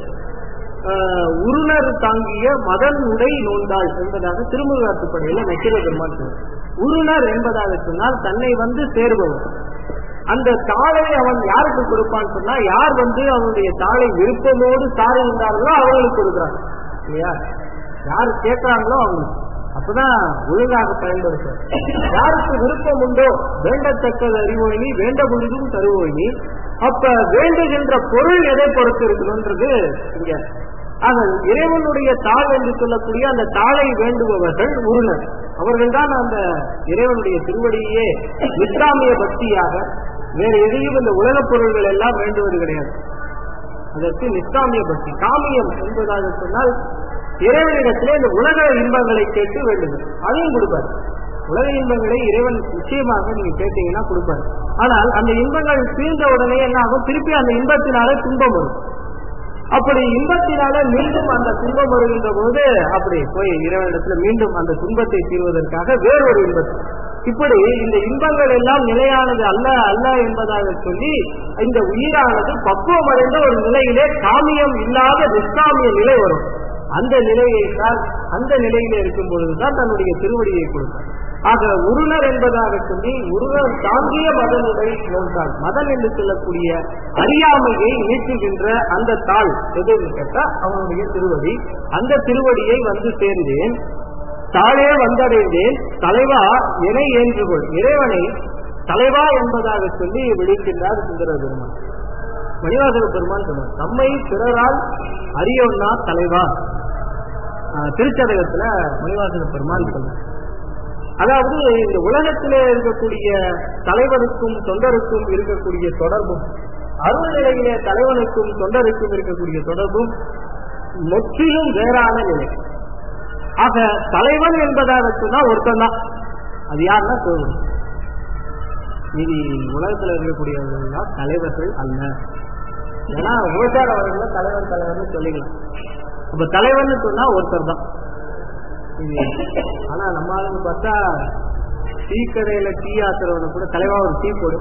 ஆஹ், உருணர் தாங்கிய மதன் உடை நோந்தாள் என்பதாக திருமுகாத்துப்படையில நக்கிர பெருமான் சொன்னார். உருணர் என்பதாக சொன்னால் தன்னை வந்து சேருபவர் அந்த தாளை அவன் யாருக்கு கொடுப்பான்னு சொன்னா யார் வந்து அவனுடைய தாளை விருப்பமோடு சாருகின்றார்களோ அவர்களுக்கு கொடுக்குறாங்க இல்லையா யார் கேட்கிறாங்களோ அவங்களுக்கு அப்பதான் ஒழுங்காக பயன்படுத்த யாருக்கு விருப்பம் உண்டோ வேண்டத்தக்கது அறிவோயினி வேண்ட பொழுதும் தருவோயினி அப்ப வேண்டுகின்ற பொருள் எதை பொறுத்து இருக்கணும்ன்றது இங்க ஆக இறைவனுடைய தாள் என்று சொல்லக்கூடிய அந்த தாளை வேண்டுபவர்கள் உருணர் அவர்கள் தான் அந்த இறைவனுடைய திருவடியே இஸ்லாமிய பக்தியாக வேற எதையும் இந்த உலகப் பொருள்கள் எல்லாம் வேண்டுவது கிடையாது அதற்கு நிஷ்காமிய பக்தி காமியம் என்பதாக சொன்னால் இறைவனிடத்திலே இந்த உலக இன்பங்களை கேட்டு வேண்டுது அதையும் கொடுப்பார் உலக இன்பங்களை இறைவன் நிச்சயமாக நீங்க கேட்டீங்கன்னா கொடுப்பார் ஆனால் அந்த இன்பங்கள் தீர்ந்த உடனே என்ன ஆகும் திருப்பி அந்த இன்பத்தினால துன்பம் வரும் அப்படி இன்பத்தினால மீண்டும் அந்த துன்பம் வருகின்ற போது அப்படி போய் இறைவனிடத்துல மீண்டும் அந்த துன்பத்தை தீர்வதற்காக வேறொரு இன்பத்தை இப்படி இந்த இன்பங்கள் எல்லாம் நிலையானது அல்ல அல்ல என்பதாக சொல்லி இந்த உயிரானது பக்குவம் அடைந்த ஒரு நிலையிலே காமியம் இல்லாத நிஷ்காமிய நிலை வரும் அந்த நிலையை தான் அந்த நிலையில இருக்கும் பொழுதுதான் தன்னுடைய திருவடியை கொடுத்தார் ஆக உருணர் என்பதாக சொல்லி உருணர் தாங்கிய மதனுடைய நோன்றாள் மதன் என்று சொல்லக்கூடிய அறியாமையை நீக்குகின்ற அந்த தாள் எதுன்னு கேட்டா அவனுடைய திருவடி அந்த திருவடியை வந்து சேர்ந்தேன் தாளே வந்தடைந்தேன் தலைவா என ஏன்றுகொள் இறைவனை தலைவா என்பதாக சொல்லி விழிக்கின்றார் சுந்தர பெருமான் மணிவாசக பெருமான் சொன்னார் நம்மை பிறரால் அறியோன்னா தலைவா ஆஹ் திருச்சதகத்துல மணிவாசக பெருமான் சொன்னார் அதாவது இந்த உலகத்திலே இருக்கக்கூடிய தலைவனுக்கும் தொண்டருக்கும் இருக்கக்கூடிய தொடர்பும் அருள் நிலையிலே தலைவனுக்கும் தொண்டருக்கும் இருக்கக்கூடிய தொடர்பும் முற்றிலும் வேறான நிலை ஆக தலைவன் என்பதாக சொன்னா ஒருத்தன் தான் அது யாருன்னா கோவில் இது உலகத்துல இருக்கக்கூடியவர்கள் தான் தலைவர்கள் அல்ல ஏன்னா உபச்சார வரையில தலைவன் தலைவர்னு சொல்லிக்கலாம் அப்ப தலைவர்னு சொன்னா ஒருத்தர் தான் இது ஆனா நம்ம ஆளுங்க பார்த்தா டீ கடையில டீ ஆத்துறவன கூட தலைவா ஒரு டீ போடு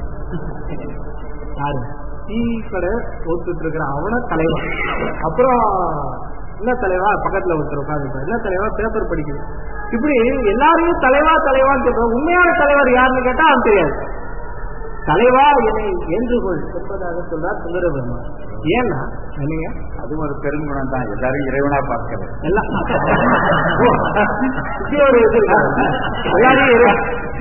யாரு டீ கடை ஓத்துட்டு இருக்கிற அவன தலைவன் அப்புறம் என்ன தலைவா பக்கத்துல ஒருத்தர் உட்காந்துருப்பார் என்ன தலைவா பேப்பர் படிக்குது இப்படி எல்லாரையும் தலைவா தலைவான்னு சொல்றோம் உண்மையான தலைவர் யாருன்னு கேட்டா அவன் தெரியாது தலைவா என்னை ஏற்றுகொள் என்பதாக சொல்றார் சுந்தரபெருமான் ஏன்னா என்னங்க அதுவும் ஒரு பெருங்குணம் தான் எல்லாரும் இறைவனா பார்க்கிறது எல்லாம் ஓ, இப்படி ஒரு இது இருக்கா? எல்லாரையும் இரு-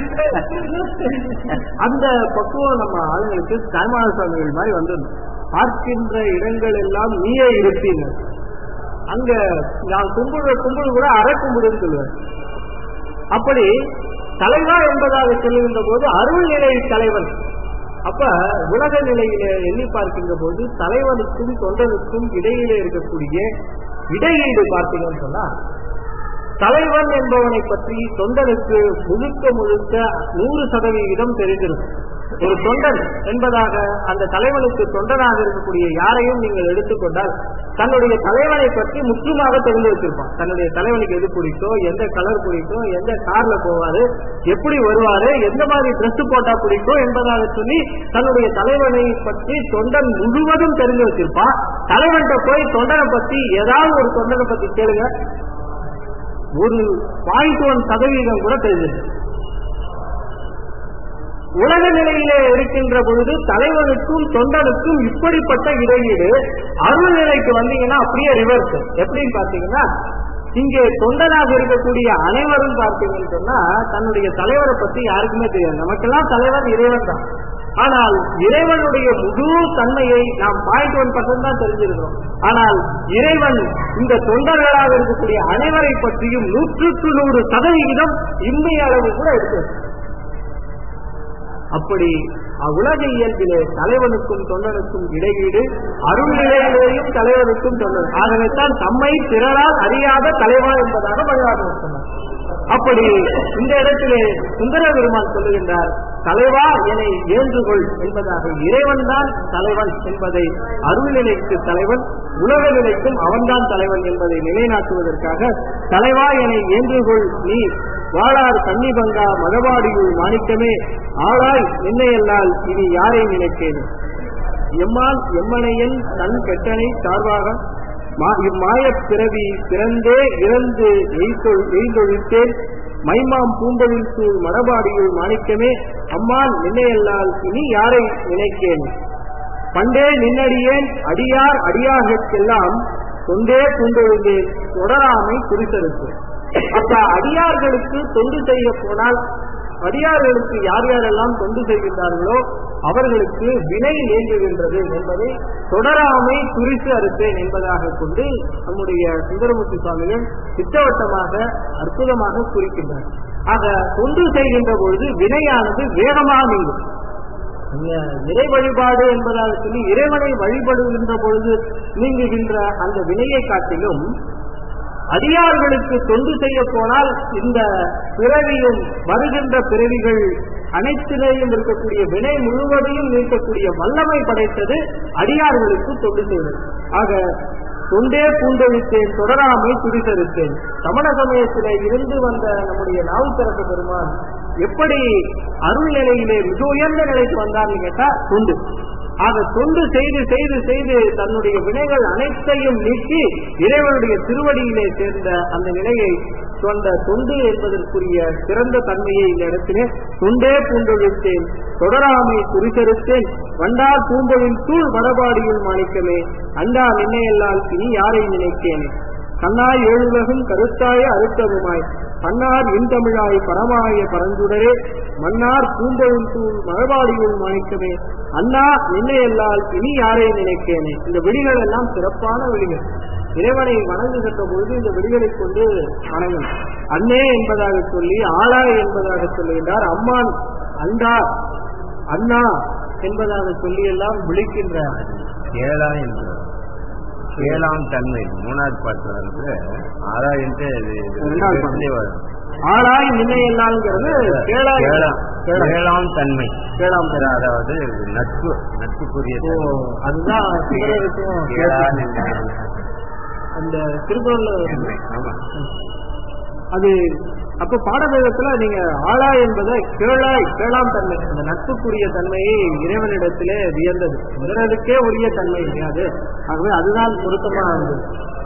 அந்த பக்குவம் நம்ம ஆளுங்களுக்கு தாய்மான சுவாமிகள் மாதிரி வந்து பார்க்கின்ற இடங்கள் எல்லாம் நீயே இருப்பீங்க அங்க நான் கும்பிடுற கும்பிடு கூட அரை கும்பிடுன்னு சொல்லுவேன் அப்படி தலைவா என்பதாக சொல்லுகின்ற போது அருள் நிலை தலைவன் அப்ப உலக நிலையில எண்ணி பார்க்கின்ற போது தலைவனுக்கும் தொண்டனுக்கும் இடையிலே இருக்கக்கூடிய இடையீடு பார்த்தீங்கன்னு சொன்னா தலைவன் என்பவனை பற்றி தொண்டனுக்கு முழுக்க முழுக்க நூறு சதவிகிதம் தெரிந்திருக்கும் ஒரு தொண்டன் என்பதாக அந்த தலைவனுக்கு தொண்டனாக இருக்கக்கூடிய யாரையும் நீங்கள் எடுத்துக்கொண்டால் தன்னுடைய தலைவனை பற்றி முற்றுமாக தெரிந்து வச்சிருப்பான் தன்னுடைய தலைவனுக்கு எது பிடிக்கும் எந்த கலர் பிடிக்கும் எந்த கார்ல போவாரு எப்படி வருவாரு எந்த மாதிரி Dress போட்டா பிடிக்கும் என்பதாக சொல்லி தன்னுடைய தலைவனை பற்றி தொண்டன் முழுவதும் தெரிந்து வச்சிருப்பான் தலைவன்கிட்ட போய் தொண்டனை பத்தி ஏதாவது ஒரு தொண்டனை பத்தி கேளுங்க ஒரு பாயிண்ட் ஒன் சதவீதம் கூட தெரிஞ்சிருக்கு உலக நிலையிலே இருக்கின்ற பொழுது தலைவனுக்கும் தொண்டனுக்கும் இப்படிப்பட்ட இடையீடு அருள் நிலைக்கு வந்தீங்கன்னா அப்படியே ரிவர்ஸ் எப்படின்னு பாத்தீங்கன்னா இங்கே தொண்டனாக இருக்கக்கூடிய அனைவரும் பார்த்தீங்கன்னு சொன்னா தன்னுடைய தலைவரை பத்தி யாருக்குமே தெரியாது நமக்கெல்லாம் தலைவர் இறைவன் தான் ஆனால் இறைவனுடைய முழு தன்மையை நாம் பாயிண்ட் ஒன் பர்சன்ட் தான் தெரிஞ்சிருக்கிறோம் ஆனால் இறைவன் இந்த தொண்டர்களாக இருக்கக்கூடிய அனைவரை பற்றியும் நூற்றுக்கு நூறு சதவிகிதம் இன்மைய அளவு கூட இருக்கு அப்படி உலக இயல்பிலே தலைவனுக்கும் தொண்டனுக்கும் இடையீடு அருள் நிலையிலேயும் தலைவனுக்கும் தொண்டர் ஆகவே தான் தம்மை பிறரால் அறியாத தலைவா என்பதாக மணிவாசன் சொன்னார் அப்படி இந்த இடத்திலே சுந்தர பெருமான் சொல்லுகின்றார் தலைவா என்னை ஏற்றுகொள் என்பதாக இறைவன் தான் தலைவன் என்பதை அருள் நிலைக்கு தலைவன் உலக நிலைக்கும் அவன்தான் தலைவன் என்பதை நிலைநாட்டுவதற்காக தலைவா என்னை ஏற்றுகொள் நீ வாழார் கன்னி பங்கா மதவாடியுள் மாணிக்கமே ஆளாய் என்னையல்லால் இனி யாரை நினைத்தேன் எம்மான் எம்மனையன் தன் கெட்டனை சார்பாக மா- இம்மாயப் பிறவி பிறந்தே இறந்து எய்தொழ் எய்தொழித்தேன் மைமாம் பூம்பொழில் சூழ் மடபாடியுள் மாணிக்கமே அம்மான் நின்னையல்லால் இனி யாரை நினைக்கேன் பண்டே நின்னடியேன் அடியார் அடியார்கெல்லாம் தொண்டே பூண்டொழுந்தேன் தொடராமை குறித்தருக்கு அப்ப அடியார்களுக்கு தொண்டு செய்ய போனால் அடியார்களுக்கு யார் யாரெல்லாம் தொண்டு செய்கின்றார்களோ அவர்களுக்கு வினை நீங்குகின்றது என்பதை தொடராமை குறித்து அறுத்தேன் என்பதாக கொண்டு நம்முடைய சுந்தரமூர்த்தி சுவாமிகள் திட்டவட்டமாக அற்புதமாக குறிக்கின்றார் ஆக தொண்டு செய்கின்ற பொழுது வினையானது வேகமாக நீங்கும் இந்த இறை வழிபாடு என்பதாக சொல்லி இறைவனை வழிபடுகின்ற பொழுது நீங்குகின்ற அந்த வினையை காட்டிலும் அடியார்களுக்கு தொண்டு செய்ய போனால் இந்த பிறவியும் வருகின்ற பிறவிகள் அனைத்திலேயும் இருக்கக்கூடிய வினை முழுவதையும் நீக்கக்கூடிய வல்லமை படைத்தது அடியார்களுக்கு தொண்டு செய்வது ஆக தொண்டே பூண்டொழித்தேன் தொடராமை துரிசரித்தேன் சமண சமயத்திலே இருந்து வந்த நம்முடைய நாவுக்கரச பெருமான் எப்படி அருள் நிலையிலே மிக உயர்ந்த நிலைக்கு வந்தார்னு கேட்டா தொண்டு ஆக தொண்டு செய்து செய்து செய்து தன்னுடைய வினைகள் அனைத்தையும் நீக்கி இறைவனுடைய திருவடியிலே சேர்ந்த அந்த நிலையை சொந்த தொண்டு என்பதற்குரிய சிறந்த தன்மையை இந்த இடத்திலே தொண்டே பூண்டொழித்தேன் தொடராமை குறித்தெடுத்தேன் வண்டார் பூம்பொழில் தூள் வடபாடியுள் மாணிக்கமே அண்டா நின்னையல்லால் இனி யாரை நினைக்கேனே கண்ணாய் ஏழுலகும் கருத்தாய அறுத்தவுமாய் பன்னார் இன்தமிழாய் பரமாய பரஞ்சுடரே மன்னார் பூம்பொழில் தூள் மழபாடியுள் மாணிக்கமே அண்ணா நின்னையல்லால் இனி யாரை நினைக்கேனே இந்த விழிகள் எல்லாம் சிறப்பான விழிகள் இறைவனை வணங்குகின்ற பொழுது இந்த விழிகளை கொண்டு வணங்கும் அண்ணே என்பதாக சொல்லி ஆளாய் என்பதாக சொல்லுகின்றார் அம்மான் அண்டா அண்ணா என்பதாக சொல்லி எல்லாம் விழிக்கின்றார் கேளா என்று கேளாம் தன்மை மூணாவது பாட்டு வந்து ஆறாயிரத்து இது- இது ரெண்டாவது பாட்டு. இதுலயே வரும். ஆளாய் நின்னையல்லாங்கிறது கேளாய் கேளாம் கேளாம். கேளாம் தன்மை கேளாம் தன்மை. அதாவது நட்பு நட்புக்குரிய ஓ, தன்மை. அதுதான் சிலருக்கும் கேளா நின்னை. அந்த திருக்குறள்ல தன்மை. ஆமா அது அப்ப பாடவேதத்துல நீங்க ஆளா என்பதை கேளாய் கேளாம் தன்மை அந்த நட்புக்குரிய தன்மையை இறைவனிடத்திலே வியந்தது இறைவனுக்கே உரிய தன்மை கிடையாது ஆகவே அதுதான் பொருத்தமா இருந்தது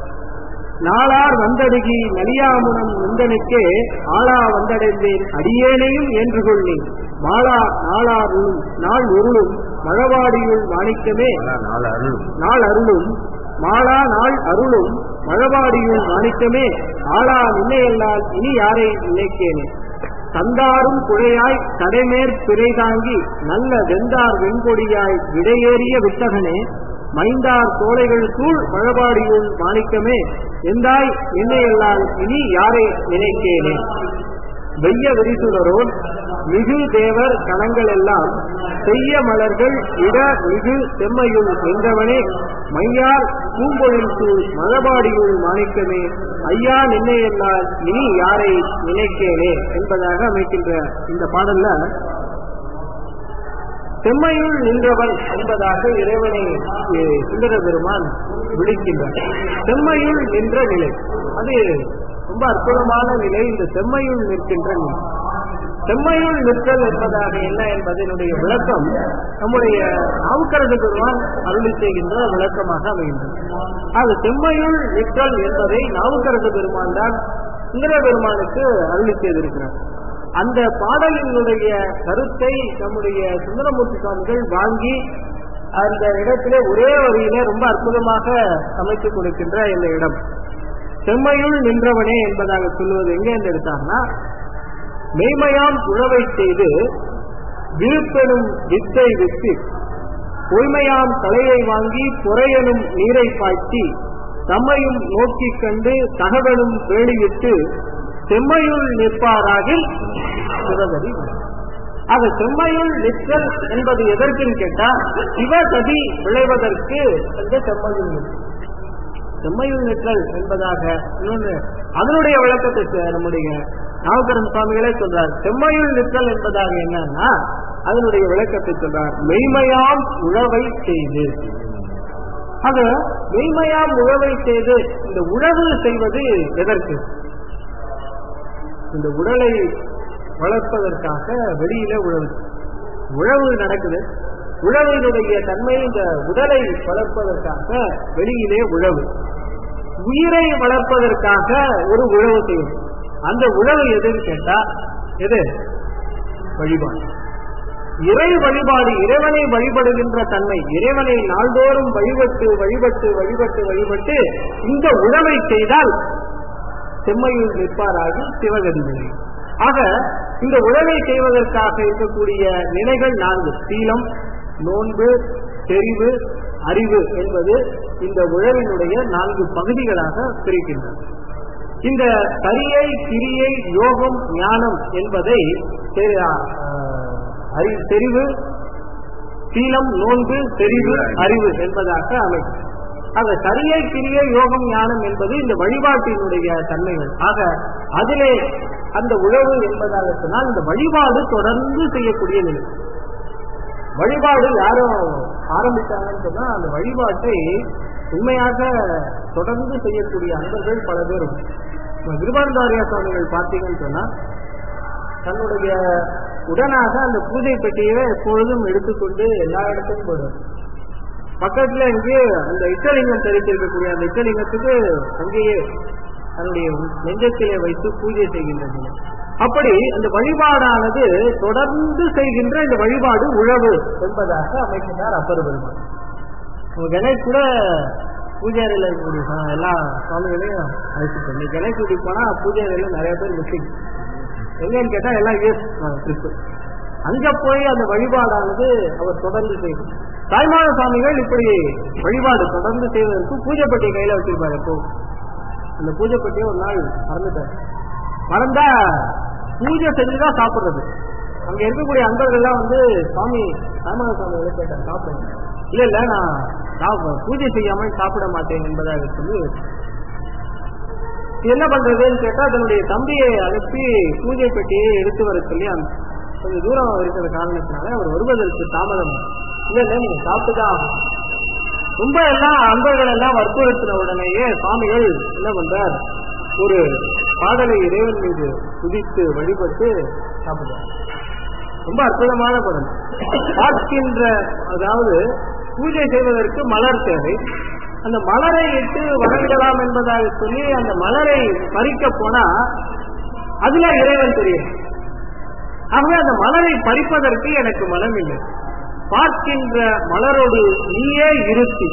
நாளார் வந்தடுகி நலியாமுனம் முந்தனுக்கே ஆளா வந்தடைந்தேன் அடியேனையும் ஏன்று கொள்ளி மாலா நாளாருளும் நாள் உருளும் மழவாடியுள் மாணிக்கமே அதான் நாலு அருள் நாள் அருளும் மாலா நாள் அருளும் மழவாடியுள் மாணிக்கமே ஆளா நின்னையல்லால் இனி யாரை நினைக்கேனே தந்தாரும் குழையாய் தடைமேற் பிறை தாங்கி நல்ல வெந்தார் வெண்கொடியாய் விடையேறிய வித்தகனே மைந்தார் சோலைகள் சூழ் மழபாடியுள் மாணிக்கமே எந்தாய் என்னையல்லால் இனி யாரை நினைக்கேனே வெய்ய விரிசுடரோன் மிகு தேவர் கணங்கள் எல்லாம் செய்ய மலர்கள் இட மிகு செம்மையுள் என்றவனே மையார் பூம்பொழில் சூழ் மழபாடியுள் மாணிக்கமே ஐயா நின்னையல்லால் நீ யாரை நினைக்கேனே என்பதாக அமைக்கின்ற இந்த பாடல்ல செம்மையுள் நின்றவன் என்பதாக இறைவனை அஹ், சுந்தர பெருமான் விழிக்கின்றார் செம்மையுள் நின்ற நிலை அது ரொம்ப அற்புதமான நிலை இந்த செம்மையுள் நிற்கின்ற நிலை செம்மையுள் நிற்றல் என்பதாக என்ன என்பதனுடைய விளக்கம் நம்முடைய நாவுக்கரசு பெருமான் அருளி செய்கின்ற விளக்கமாக அமைகின்றது அது செம்மையுள் நிற்றல் என்பதை நாவுக்கரசு பெருமான் தான் சுந்தர பெருமானுக்கு அருளி செய்திருக்கிறார் அந்த பாடலினுடைய கருத்தை நம்முடைய சுந்தரமூர்த்தி சுவாமிகள் வாங்கி அந்த இடத்திலே ஒரே வரியிலே ரொம்ப அற்புதமாக அமைத்து கொடுக்கின்ற இந்த இடம் செம்மையுள் நின்றவனே என்பதாக சொல்லுவது எங்க இருந்து எடுத்தார்னா மெய்மையாம் உழவை செய்து விழுப்பெனும் வித்தை வித்து பொய்மையாம் தலையை வாங்கி பொறையனும் நீரை பாய்ச்சி தம்மையும் நோக்கிக் கண்டு தகவலும் வேலியிட்டு செம்மையுள் நிற்பாராகில் சிவகதி ஆக செம்மையுள் நிற்றல் என்பது எதற்குன்னு கேட்டா சிவகதி விளைவதற்கு அந்த செம்மையுள் நிற்றல் செம்மையுள் நிற்றல் என்பதாக இன்னொன்னு அதனுடைய விளக்கத்தை ச- நம்முடைய நாவுக்கரன் சுவாமிகளே சொல்றார் செம்மையுள் நிற்றல் என்பதாக என்னன்னா அதனுடைய விளக்கத்தை சொல்றார் மெய்மையாம் உழவை செய்து ஆக மெய்மையாம் உழவை செய்து இந்த உழவு செய்வது எதற்கு இந்த உடலை வளர்ப்பதற்காக வெளியில உழவு உழவு நடக்குது உழவினுடைய தன்மை இந்த உடலை வளர்ப்பதற்காக வெளியிலே உழவு உயிரை வளர்ப்பதற்காக ஒரு உழவு செய்யும் அந்த உழவு எதுன்னு கேட்டா எது வழிபாடு இறை வழிபாடு இறைவனை வழிபடுகின்ற தன்மை இறைவனை நாள்தோறும் வழிபட்டு வழிபட்டு வழிபட்டு வழிபட்டு இந்த உழவை செய்தால் செம்மையில் நிற்பாராகி சிவகதி நிலை ஆக இந்த உழவை செய்வதற்காக இருக்கக்கூடிய நிலைகள் நான்கு சீலம் நோன்பு தெரிவு அறிவு என்பது இந்த உழவினுடைய நான்கு பகுதிகளாக பிரிக்கின்றன இந்த சரியை கிரியை யோகம் ஞானம் என்பதை தெரி- ஆஹ், அறி- தெரிவு சீலம் நோன்பு தெரிவு அறிவு என்பதாக அமைக்கும் ஆக சரியை கிரிய யோகம் ஞானம் என்பது இந்த வழிபாட்டினுடைய தன்மைகள் ஆக அதிலே அந்த உழவு என்பதாக சொன்னால் இந்த வழிபாடு தொடர்ந்து செய்யக்கூடிய நிலை வழிபாடு யாரும் ஆரம்பித்தாங்கன்னு சொன்னா அந்த வழிபாட்டை உண்மையாக தொடர்ந்து செய்யக்கூடிய அன்பர்கள் பல பேர் உண்டு. இப்ப கிருபானந்தாரியா சுவாமிகள் பார்த்தீங்கன்னு சொன்னா தன்னுடைய உடனாக அந்த பூஜை பெட்டியை எப்பொழுதும் எடுத்துக்கொண்டு எல்லா இடத்துக்கும் போடுவார் பக்கத்துல இங்கே அந்த இட்டலிங்கம் தெரிவித்திருக்கக்கூடிய அந்த இட்டலிங்கத்துக்கு அங்கேயே தன்னுடைய நெஞ்சத்திலே வைத்து பூஜை செய்கின்றது அப்படி அந்த வழிபாடானது தொடர்ந்து செய்கின்ற இந்த வழிபாடு உழவு என்பதாக அமைக்கின்றார் அப்பர் பெருமான் உங்க கணேஷ் கூட பூஜை அறையில் இருக்கக்கூடிய சா- எல்லா சுவாமிகளையும் அழைச்சிட்டு நீ கணேஷ் வீட்டுக்கு போனா பூஜை அறையில நிறைய பேர் மிஸ்ஸிங் எங்கன்னு கேட்டா எல்லாம் யூஎஸ் ட்ரிப்பு அங்க போய் அந்த வழிபாடானது அவர் தொடர்ந்து செய்யும் தாய்மான சுவாமிகள் இப்படி வழிபாடு தொடர்ந்து செய்வதற்கு பூஜை பெட்டியை கையில வச்சிருப்பாரு எப்போ அந்த பூஜை பெட்டியை ஒரு நாள் மறந்துட்டார் மறந்தா பூஜை செஞ்சுதான் சாப்பிடுறது அங்க இருக்கக்கூடிய அன்பர்கள்லாம் வந்து சுவாமி தாய்மான சுவாமிகளை கேட்டார் சாப்பிடுங்க இல்ல இல்ல நான் சாப்ப- பூஜை செய்யாமல் சாப்பிட மாட்டேன் என்பதாக சொல்லி என்ன பண்றதுன்னு கேட்டா தன்னுடைய தம்பியை அனுப்பி பூஜை பெட்டியை எடுத்து வர சொல்லி அந்த கொஞ்சம் தூரம் இருக்கிற காரணத்தினால அவர் வருவதற்கு தாமதம் இல்ல இல்ல நீங்க சாப்பிட்டுதான் ஆகணும். ரொம்ப எல்லாம் அன்பர்கள் எல்லாம் வற்புறுத்தின உடனேயே சுவாமிகள் என்ன பண்றார் ஒரு பாடலை இறைவன் மீது குதித்து வழிபட்டு சாப்பிடுறார் ரொம்ப அற்புதமான படம் பார்க்கின்ற அதாவது பூஜை செய்வதற்கு மலர் தேவை அந்த மலரை இட்டு வணங்கலாம் என்பதாக சொல்லி அந்த மலரை பறிக்க போனா அதுல இறைவன் தெரியும் ஆகவே அந்த மலரை பறிப்பதற்கு எனக்கு மனம் இல்லை பார்க்கின்ற மலரோடு நீயே இருத்தி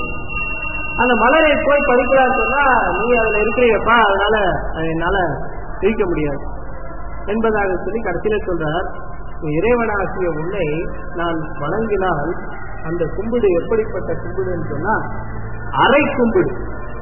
அந்த மலரை போய் பறிக்கிறான்னு சொன்னா நீ அதுல இருக்கிறீங்கப்பா அதனால அதை என்னால பிரிக்க முடியாது என்பதாக சொல்லி கடைசியில சொல்றார் "நீ இறைவனாகிய உன்னை நான் வணங்கினால் அந்த கும்பிடு எப்படிப்பட்ட கும்பிடுன்னு சொன்னா அரை கும்பிடு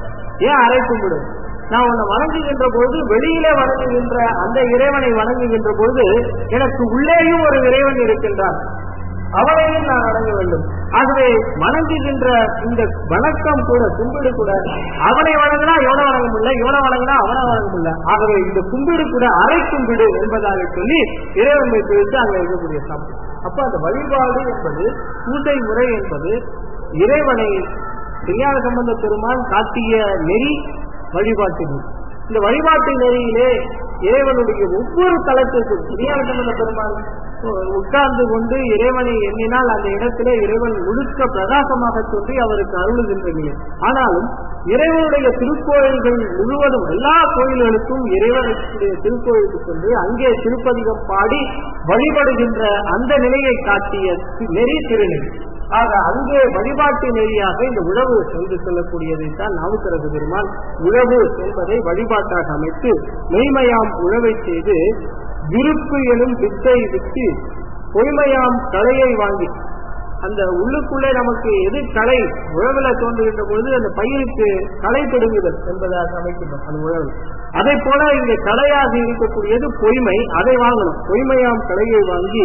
ஏன் அரை கும்பிடு நான் உன்னை வணங்குகின்ற பொழுது வெளியிலே வணங்குகின்ற அந்த இறைவனை வணங்குகின்ற பொழுது எனக்கு உள்ளேயும் ஒரு இறைவன் இருக்கின்றான் அவனையும் நான் வணங்க வேண்டும் ஆகவே வணங்குகின்ற இந்த வணக்கம் கூட கும்பிடு கூட அவனை வணங்கினா இவனை வணங்க முடியல இவனை வணங்கினா அவனை வணங்க முடியல ஆகவே இந்த கும்பிடு கூட அரை கும்பிடு என்பதாக சொல்லி இறைவனை குறித்து அங்க இருக்கக்கூடிய சம்பம் அப்ப அந்த வழிபாடு என்பது பூஜை முறை என்பது இறைவனை திருஞான சம்பந்த பெருமான் காட்டிய நெறி வழிபாட்டு நெறி இந்த வழிபாட்டு நெறியிலே இறைவனுடைய ஒவ்வொரு தளத்திற்கும் திருஞான சம்பந்த பெருமான் உட்கார்ந்து கொண்டு இறைவனை எண்ணினால் அந்த இடத்திலே இறைவன் முழுக்க பிரகாசமாக சொல்லி அவருக்கு அருளுகின்ற நிலை ஆனாலும் இறைவனுடைய திருக்கோயில்கள் முழுவதும் எல்லா கோயில்களுக்கும் இறைவனுடைய திருக்கோயிலுக்கு சென்று அங்கே திருப்பதிகம் பாடி வழிபடுகின்ற அந்த நிலையை காட்டிய நெறி திருநெறி ஆக அங்கே வழிபாட்டு நெறியாக இந்த உழவு என்று சொல்லக்கூடியதைத்தான் நாவுக்கரசு பெருமான் உழவு என்பதை வழிபாட்டாக அமைத்து மெய்மையாம் உழவை செய்து விருப்பு எனும் வித்தை விட்டு பொய்மையாம் கலையை வாங்கி அந்த உள்ளுக்குள்ளே நமக்கு எது களை உழவுல தோன்றுகின்ற பொழுது அந்த பயிருக்கு களை தொடுங்குதல் என்பதாக அமைக்கின்றோம் அந்த உழவு அதே போல இங்க கலையாக இருக்கக்கூடியது பொய்மை அதை வாங்கணும் பொய்மையாம் கலையை வாங்கி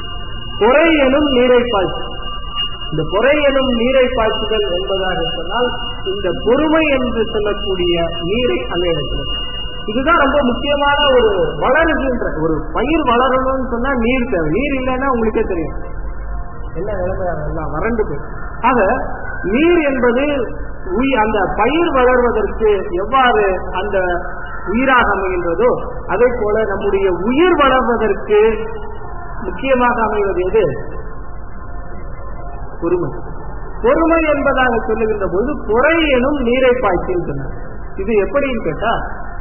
பொறை எனும் நீரை பாய்ச்சி இந்த பொறை எனும் நீரை பாய்ச்சுதல் என்பதாக சொன்னால் இந்த பொறுமை என்று சொல்லக்கூடிய நீரை அங்கே எடுக்கிறது இதுதான் ரொம்ப முக்கியமான ஒரு வளருகின்ற ஒரு பயிர் வளரணும்னு சொன்னா நீர் தேவை நீர் இல்லைன்னா உங்களுக்கே தெரியும் என்ன நிலைமை எல்லாம் வறண்டு போய் ஆக நீர் என்பது உயி- அந்த பயிர் வளர்வதற்கு எவ்வாறு அந்த உயிராக அமைகின்றதோ அதே போல நம்முடைய உயிர் வளர்வதற்கு முக்கியமாக அமைவது எது பொறுமை பொறுமை என்பதாக சொல்லுகின்ற போது பொறை எனும் நீரை பாய்ச்சின்னு சொன்னார் இது எப்படின்னு கேட்டா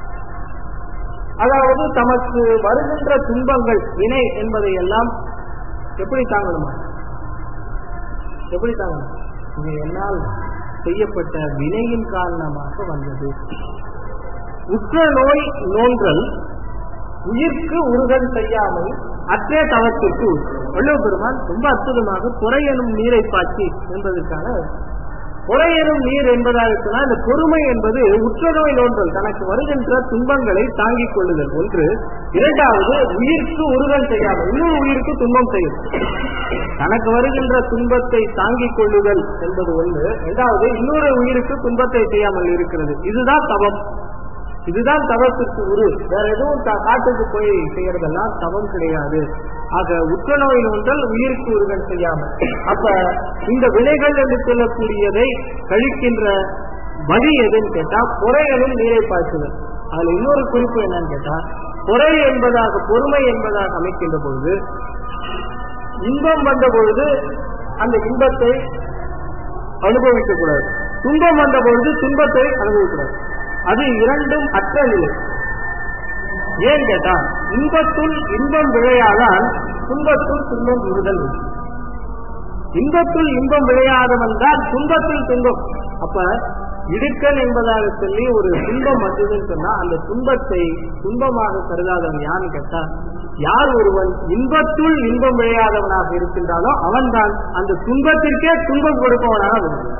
அதாவது தமக்கு வருகின்ற துன்பங்கள் வினை என்பதை எல்லாம் எப்படி தாங்கணுமா எப்படி தாங்கணும் இது என்னால் செய்யப்பட்ட வினையின் காரணமாக வந்தது உற்ற நோய் நோன்றல் உயிர்க்கு உருகல் செய்யாமல் அற்றே தவத்திற்கு உரு. வள்ளுவ பெருமான் ரொம்ப அற்புதமாக பொறை எனும் நீரை பாய்ச்சி என்பதற்கான பொறை எனும் நீர் என்பதாக சொன்னால் இந்த பொறுமை என்பது உற்ற நோய் நோன்றல் தனக்கு வருகின்ற துன்பங்களை தாங்கிக் கொள்ளுதல் ஒன்று இரண்டாவது உயிர்க்கு உருகல் செய்யாமல் இன்னொரு உயிருக்கு துன்பம் செய்யும் தனக்கு வருகின்ற துன்பத்தை தாங்கிக் கொள்ளுதல் என்பது ஒன்று இரண்டாவது இன்னொரு உயிருக்கு துன்பத்தை செய்யாமல் இருக்கிறது இதுதான் தவம் இதுதான் தவத்திற்கு உரு வேற எதுவும் கா- காட்டுக்கு போய் செய்யறதெல்லாம் தவம் கிடையாது ஆக உற்ற நோய் நோன்றல் உயிருக்கு உருகல் செய்யாமல் அப்ப இந்த வினைகள் என்று சொல்லக்கூடியதை கழிக்கின்ற வழி எதுன்னு கேட்டா பொறைகளும் நீரை பாய்ச்சுதல் அதுல இன்னொரு குறிப்பு என்னன்னு கேட்டா பொறை என்பதாக பொறுமை என்பதாக அமைக்கின்ற பொழுது இன்பம் வந்த பொழுது அந்த இன்பத்தை அனுபவிக்க கூடாது துன்பம் வந்த பொழுது துன்பத்தை அனுபவிக்கூடாது அது இரண்டும் அற்ற நிலை ஏன் கேட்டா இன்பத்துள் இன்பம் விளையாதால் துன்பத்துள் துன்பம் உறுதல் உண்டு. இன்பத்துள் இன்பம் விளையாதவன் தான் துன்பத்தில் துன்பம் அப்ப இடுக்கன் என்பதாக சொல்லி ஒரு துன்பம் வந்ததுன்னு சொன்னா அந்த துன்பத்தை துன்பமாக கருதாதவன் யான்னு கேட்டா யார் ஒருவன் இன்பத்துள் இன்பம் விளையாதவனாக இருக்கின்றானோ அவன்தான் அந்த துன்பத்திற்கே துன்பம் கொடுப்பவனாக வருகிறான்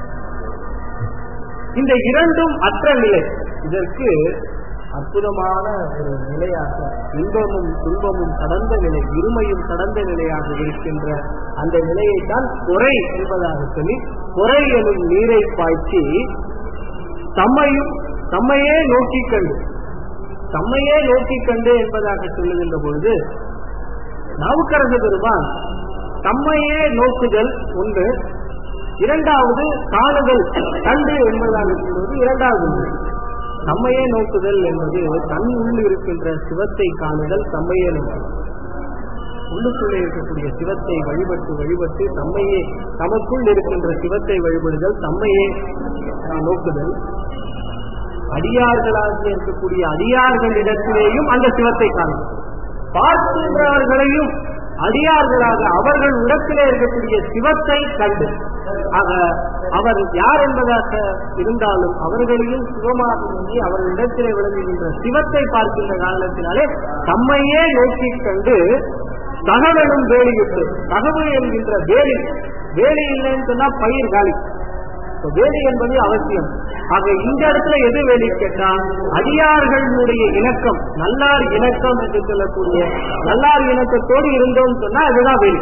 இந்த இரண்டும் அற்ற நிலை இதற்கு அற்புதமான ஒரு நிலையாக இன்பமும் துன்பமும் கடந்த நிலை இருமையும் கடந்த நிலையாக இருக்கின்ற அந்த நிலையைத்தான் பொறை என்பதாக சொல்லி பொறை எனும் நீரை பாய்ச்சி தம்மையும் தம்மையே நோக்கி கண்டு தம்மையே நோக்கி கண்டு என்பதாக சொல்லுகின்ற பொழுது நாவுக்கரசு பெருமான் தம்மையே நோக்குதல் ஒன்று இரண்டாவது காணுதல் கண்டு என்பதாக சொல்வது இரண்டாவது ஒன்று. தம்மையே நோக்குதல் என்பது தன் உள் இருக்கின்ற சிவத்தை காணுதல் தம்மையே நோக்குதல் உள்ளுக்குள்ளே இருக்கக்கூடிய சிவத்தை வழிபட்டு வழிபட்டு தம்மையே தமக்குள் இருக்கின்ற சிவத்தை வழிபடுதல் தம்மையே நாம் நோக்குதல் அடியார்களாக இருக்கக்கூடிய அடியார்களிடத்திலேயும் அந்த சிவத்தை காணும் பார்க்கின்றவர்களையும் அடியார்களாக அவர்கள் இடத்திலே இருக்கக்கூடிய சிவத்தை கண்டு ஆக அவர் யார் என்பதாக இருந்தாலும் அவர்களையும் சிவமாக எண்ணி அவர்களிடத்திலே விளங்குகின்ற சிவத்தை பார்க்கின்ற காரணத்தினாலே தம்மையே நோக்கி கண்டு தகவலும் வேலியிட்டு தகவு என்கின்ற வேலி வேலி இல்லைன்னு சொன்னா பயிர் காலி இப்ப வேலி என்பது அவசியம் ஆக இந்த இடத்துல எது வேலி கேட்டால் அடியார்களுடைய இணக்கம் நல்லார் இணக்கம் என்று சொல்லக்கூடிய நல்லார் இணக்கத்தோடு இருந்தோம்னு சொன்னா அதுதான் வேலி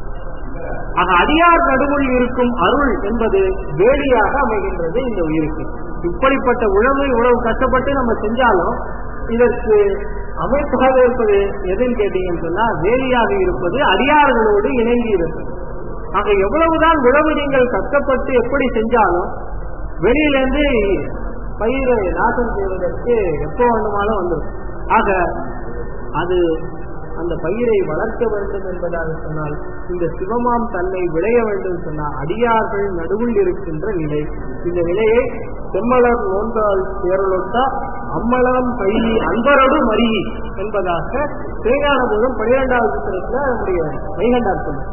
ஆக அடியார் நடுவில் இருக்கும் அருள் என்பது வேலியாக அமைகின்றது இந்த உயிருக்கு இப்படிப்பட்ட உழவு இவ்வளவு கஷ்டப்பட்டு நம்ம செஞ்சாலும் இதற்கு அமைப்பாக இருப்பது எதுன்னு கேட்டீங்கன்னு சொன்னா வேலியாக இருப்பது அடியார்களோடு இணங்கி இருப்பது ஆக எவ்வளவுதான் உழவு நீங்கள் கஷ்டப்பட்டு எப்படி செஞ்சாலும் வெளியிலிருந்து பயிரை நாசம் செய்வதற்கு எப்போ வேண்டுமானாலும் வந்துடும் ஆக அது அந்த பயிரை வளர்க்க வேண்டும் என்பதாக சொன்னால் இந்த சிவமாம் தன்னை விளைய வேண்டும் சொன்னால் அடியார்கள் நடுவில் இருக்கின்ற நிலை இந்த நிலையை செம்மலர் நோன்றால் சேரலொட்டா அம்மலம் பையி அன்பரோடு மறியி என்பதாக தேங்கான போதும் பனிரெண்டாவது புத்தகத்துல நம்முடைய மைகண்டார் சொன்னார்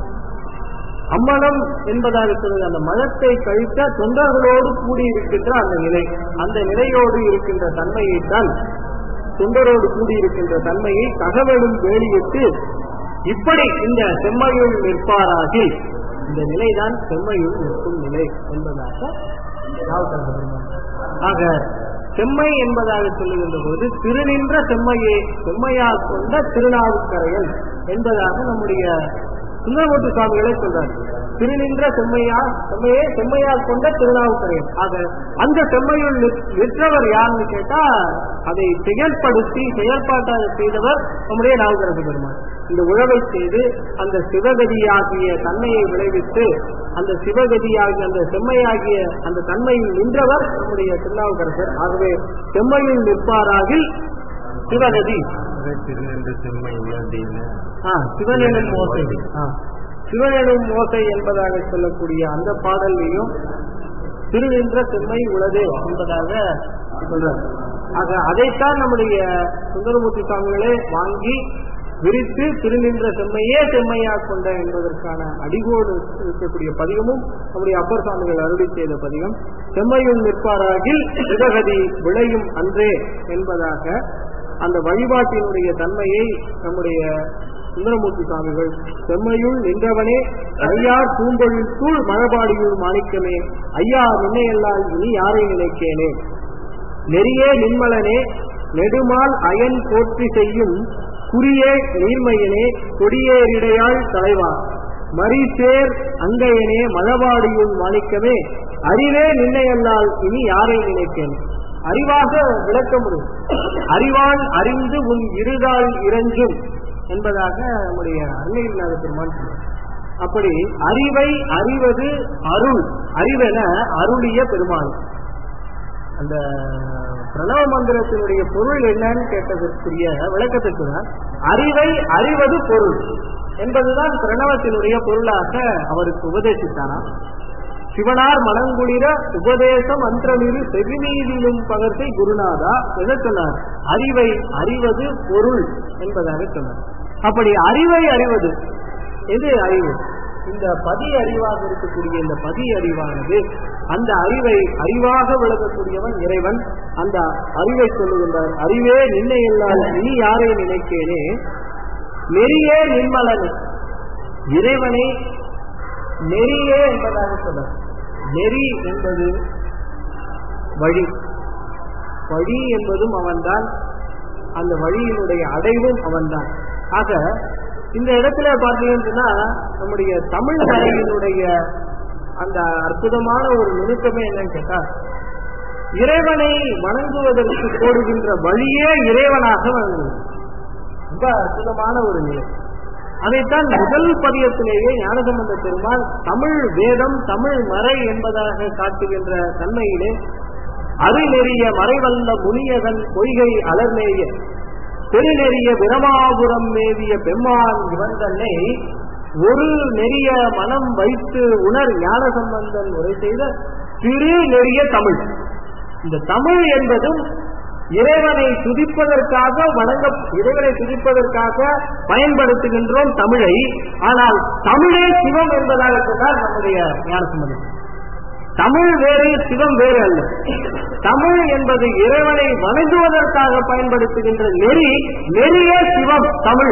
அம்மலம் என்பதாக இருக்கிறது அந்த மதத்தை கழித்த தொண்டர்களோடு கூடியிருக்கின்ற அந்த நிலை அந்த நிலையோடு இருக்கின்ற தன்மையைத்தான் தொண்டரோடு கூடியிருக்கின்ற தன்மையை தகவலும் வேலியிட்டு இப்படி இந்த செம்மையுள் நிற்பாராகி இந்த நிலைதான் செம்மையுள் நிற்கும் நிலை என்பதாக நாவுக்கரசர் பெருமான். ஆக செம்மை என்பதாக சொல்லுகின்ற போது திருநின்ற செம்மையே செம்மையா கொண்ட திருநாவுக்கரையன் என்பதாக நம்முடைய சுந்தரமூர்த்தி சுவாமிகளே சொல்றார் திருநின்ற செம்மையா செம்மையே செம்மையா கொண்ட திருநாவுக்கரையன் ஆக அந்த செம்மையுள் நிற்- நிற்றவர் யாருன்னு கேட்டா அதை செயல்படுத்தி செயல்பாட்டாக செய்தவர் நம்முடைய நாவுக்கரசு பெருமான் இந்த உழவை செய்து அந்த சிவகதியாகிய தன்மையை விளைவித்து அந்த சிவகதியாகிய அந்த செம்மையாகிய அந்த தன்மையில் நின்றவர் நம்முடைய திருநாவுக்கரசர் ஆகவே செம்மையில் நிற்பாராகில் சிவகதி திருநென்று செம்மை அப்படின்னு ஆ, சிவனெனும் ஓசை ஆ, சிவனெனும் ஓசை என்பதாக சொல்லக்கூடிய அந்த பாடல்லையும் திருநின்ற செம்மை உளது என்பதாக சொல்றார் ஆக அதைத்தான் நம்முடைய சுந்தரமூர்த்தி சுவாமிகளே வாங்கி விரித்து திருநின்ற செம்மையே செம்மையா கொண்ட என்பதற்கான அடிகோடு இருக்கக்கூடிய பதிகமும் நம்முடைய அப்பர் சுவாமிகள் அருளி செய்த பதிகம் செம்மையுள் நிற்பாராகில் சிவகதி விளையும் அன்றே என்பதாக அந்த வழிபாட்டினுடைய தன்மையை நம்முடைய சுந்தரமூர்த்தி சுவாமிகள் செம்மையுள் நின்றவனே ஐயார் பூம்பொழில் தூள் மழபாடியுள் மாணிக்கமே ஐயா நின்னையல்லால் இனி யாரை நினைக்கேனே நெறியே நின்மலனே நெடுமால் அயன் போற்றி செய்யும் குறியே நீர்மையனே கொடியேரிடையாள் தலைவா மரிசேர் அங்கையனே மழபாடியுள் மாணிக்கமே அறிவே நின்னையல்லால் இனி யாரை நினைக்கேன் அறிவாக விளக்க முடியும் அறிவான் அறிந்து உன் இருதாள் இறஞ்சும் என்பதாக நம்முடைய அருணகிரிநாத பெருமான் சொன்னார். அப்படி அறிவை அறிவது அருள் அறிவென அருளிய பெருமான் அந்த பிரணவ மந்திரத்தினுடைய பொருள் என்னன்னு கேட்டதற்குரிய விளக்கத்தை சொன்னார் அறிவை அறிவது பொருள் என்பதுதான் பிரணவத்தினுடைய பொருளாக அவருக்கு உபதேசித்தாராம் சிவனார் மனங்குளிர உபதேசம் அன்றமிரு செவிமீதிலும் பகர்த்தை குருநாதா என சொன்னார் அறிவை அறிவது பொருள் என்பதாக சொன்னார் அப்படி அறிவை அறிவது எது அறிவு இந்த பதி அறிவாக இருக்கக்கூடிய இந்த பதி அறிவானது அந்த அறிவை அறிவாக விளக்கக்கூடியவன் இறைவன் அந்த அறிவை சொல்லுகின்றார் அறிவே நின்னை இல்லாத இனி யாரை நினைக்கேனே நெறியே நின்மலன் இறைவனை நெறியே என்பதாக சொன்னார் நெறி என்பது வழி வழி என்பதும் அவன்தான் அந்த வழியினுடைய அடைவும் அவன்தான் ஆக இந்த இடத்துல பார்த்தீங்கன்னு சொன்னா நம்முடைய தமிழ் மொழியினுடைய அந்த அற்புதமான ஒரு நுணுக்கமே என்னன்னு கேட்டா இறைவனை வணங்குவதற்கு போடுகின்ற வழியே இறைவனாக வழங்குவது ரொம்ப அற்புதமான ஒரு நிலை அதைத்தான் முதல் பதியத்திலேயே ஞானசம்பந்த பெருமாள் தமிழ் வேதம் தமிழ் மறை என்பதாக காட்டுகின்ற தன்மையிலே அருநெறிய மறைவல்ல முனியகன் பொய்கை அலர்நேய பெருநெறிய பிரமாபுரம் மேவிய பெம்மான் இவன் தன்னை ஒரு நெறிய மனம் வைத்து உணர் ஞான சம்பந்தன் உரை செய்த திரு நெறிய தமிழ் இந்த தமிழ் என்பதும் இறைவனை துதிப்பதற்காக வணங்க இறைவனை துதிப்பதற்காக பயன்படுத்துகின்றோம் தமிழை ஆனால் தமிழே சிவம் என்பதாக சொன்னார் நம்முடைய ஞானசம்பந்தம் தமிழ் வேறு சிவம் வேறு அல்ல தமிழ் என்பது இறைவனை வணங்குவதற்காக பயன்படுத்துகின்ற நெறி நெறியே சிவம் தமிழ்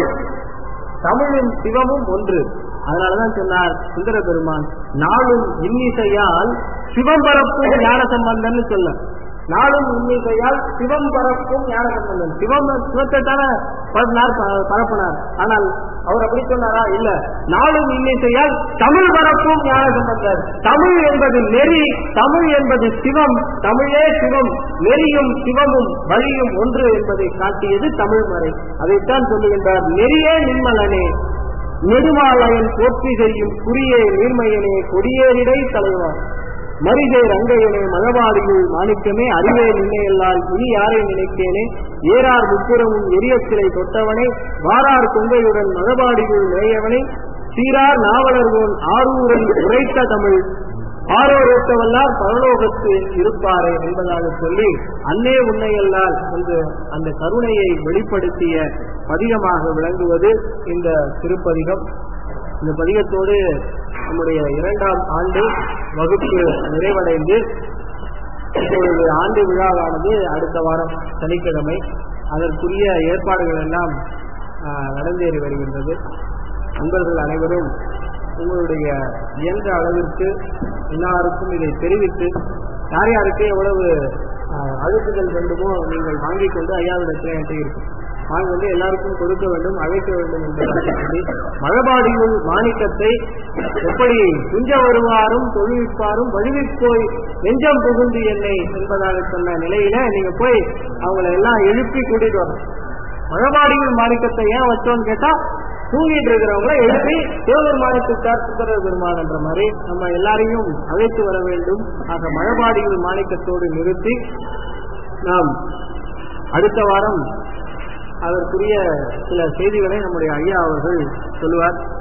தமிழும் சிவமும் ஒன்று அதனாலதான் சொன்னார் சுந்தர பெருமான் நாளும் இன்னிசையால் சிவம் பரப்பும் ஞான சம்பந்தம்னு சொல்ல நாளும் இன்னிசையால் சிவம் பரப்பும் ஞான சம்பந்தம் சிவம் சிவத்தை தானே பரப்பினார் ப- பரப்பினார் ஆனால் அவர் அப்படி சொன்னாரா இல்ல நாளும் இன்னிசையால் தமிழ் பரப்பும் ஞான சம்பந்தர் தமிழ் என்பது நெறி தமிழ் என்பது சிவம் தமிழே சிவம் நெறியும் சிவமும் வழியும் ஒன்று என்பதை காட்டியது தமிழ் மறை அதைத்தான் சொல்லுகின்றார் நெறியே நின்மலனே நெடுமாலயன் போற்றி செய்யும் குறியே நீர்மையனே கொடியேறிடை தலைவா மரிகை ரங்கையனே மழவாடியுள் மாணிக்கமே அறிவே நின்னையல்லால் இனி யாரை நினைத்தேனே ஏறார் முப்புறமும் எரியச்சிலை தொட்டவனே வாரார் கொங்கையுடன் மழபாடியுள் மேயவனை சீரார் நாவலர்கோன் ஆரூரில் உரைத்த தமிழ் ஆரோரத்தவல்லார் பரலோகத்து இருப்பாரே என்பதாக சொல்லி அன்னே உன்னையல்லால் என்று அந்த கருணையை வெளிப்படுத்திய பதிகமாக விளங்குவது இந்த திருப்பதிகம் இந்த பதிகத்தோடு நம்முடைய இரண்டாம் ஆண்டு வகுப்பு நிறைவடைந்து இப்பொழுது ஆண்டு விழாவானது அடுத்த வாரம் சனிக்கிழமை அதற்குரிய ஏற்பாடுகள் எல்லாம் ஆஹ், நடந்தேறி வருகின்றது நண்பர்கள் அனைவரும் உங்களுடைய இயன்ற அளவிற்கு எல்லாருக்கும் இதை தெரிவித்து யார் யாருக்கு எவ்வளவு ஆஹ், அழுத்துதல் வேண்டுமோ நீங்கள் வாங்கிக் கொண்டு ஐயாவிடத்தில் என்கிட்ட இருக்கும் வாங்கி வந்து எல்லாருக்கும் கொடுக்க வேண்டும் அழைக்க வேண்டும் என்பதாக சொல்லி மழபாடியுள் மாணிக்கத்தை எப்படி துஞ்ச வருவாரும் தொழுவிப்பாரும் வழுவிப் போய் நெஞ்சம் புகுந்து என்னை என்பதாக சொன்ன நிலையில நீங்க போய் அவங்கள எல்லாம் எழுப்பி கூட்டிட்டு வரணும் மழபாடியுள் மாணிக்கத்தை ஏன் வச்சோம்னு கேட்டா தூங்கிட்டு இருக்கிறவங்கள எழுப்பி சிவபெருமானித்துக்கார் சுந்தர பெருமான் என்ற மாதிரி நம்ம எல்லாரையும் அழைத்து வர வேண்டும் ஆக மழபாடியுள் மாணிக்கத்தோடு நிறுத்தி நாம் அடுத்த வாரம் அதற்குரிய சில செய்திகளை நம்முடைய ஐயா அவர்கள் சொல்லுவார்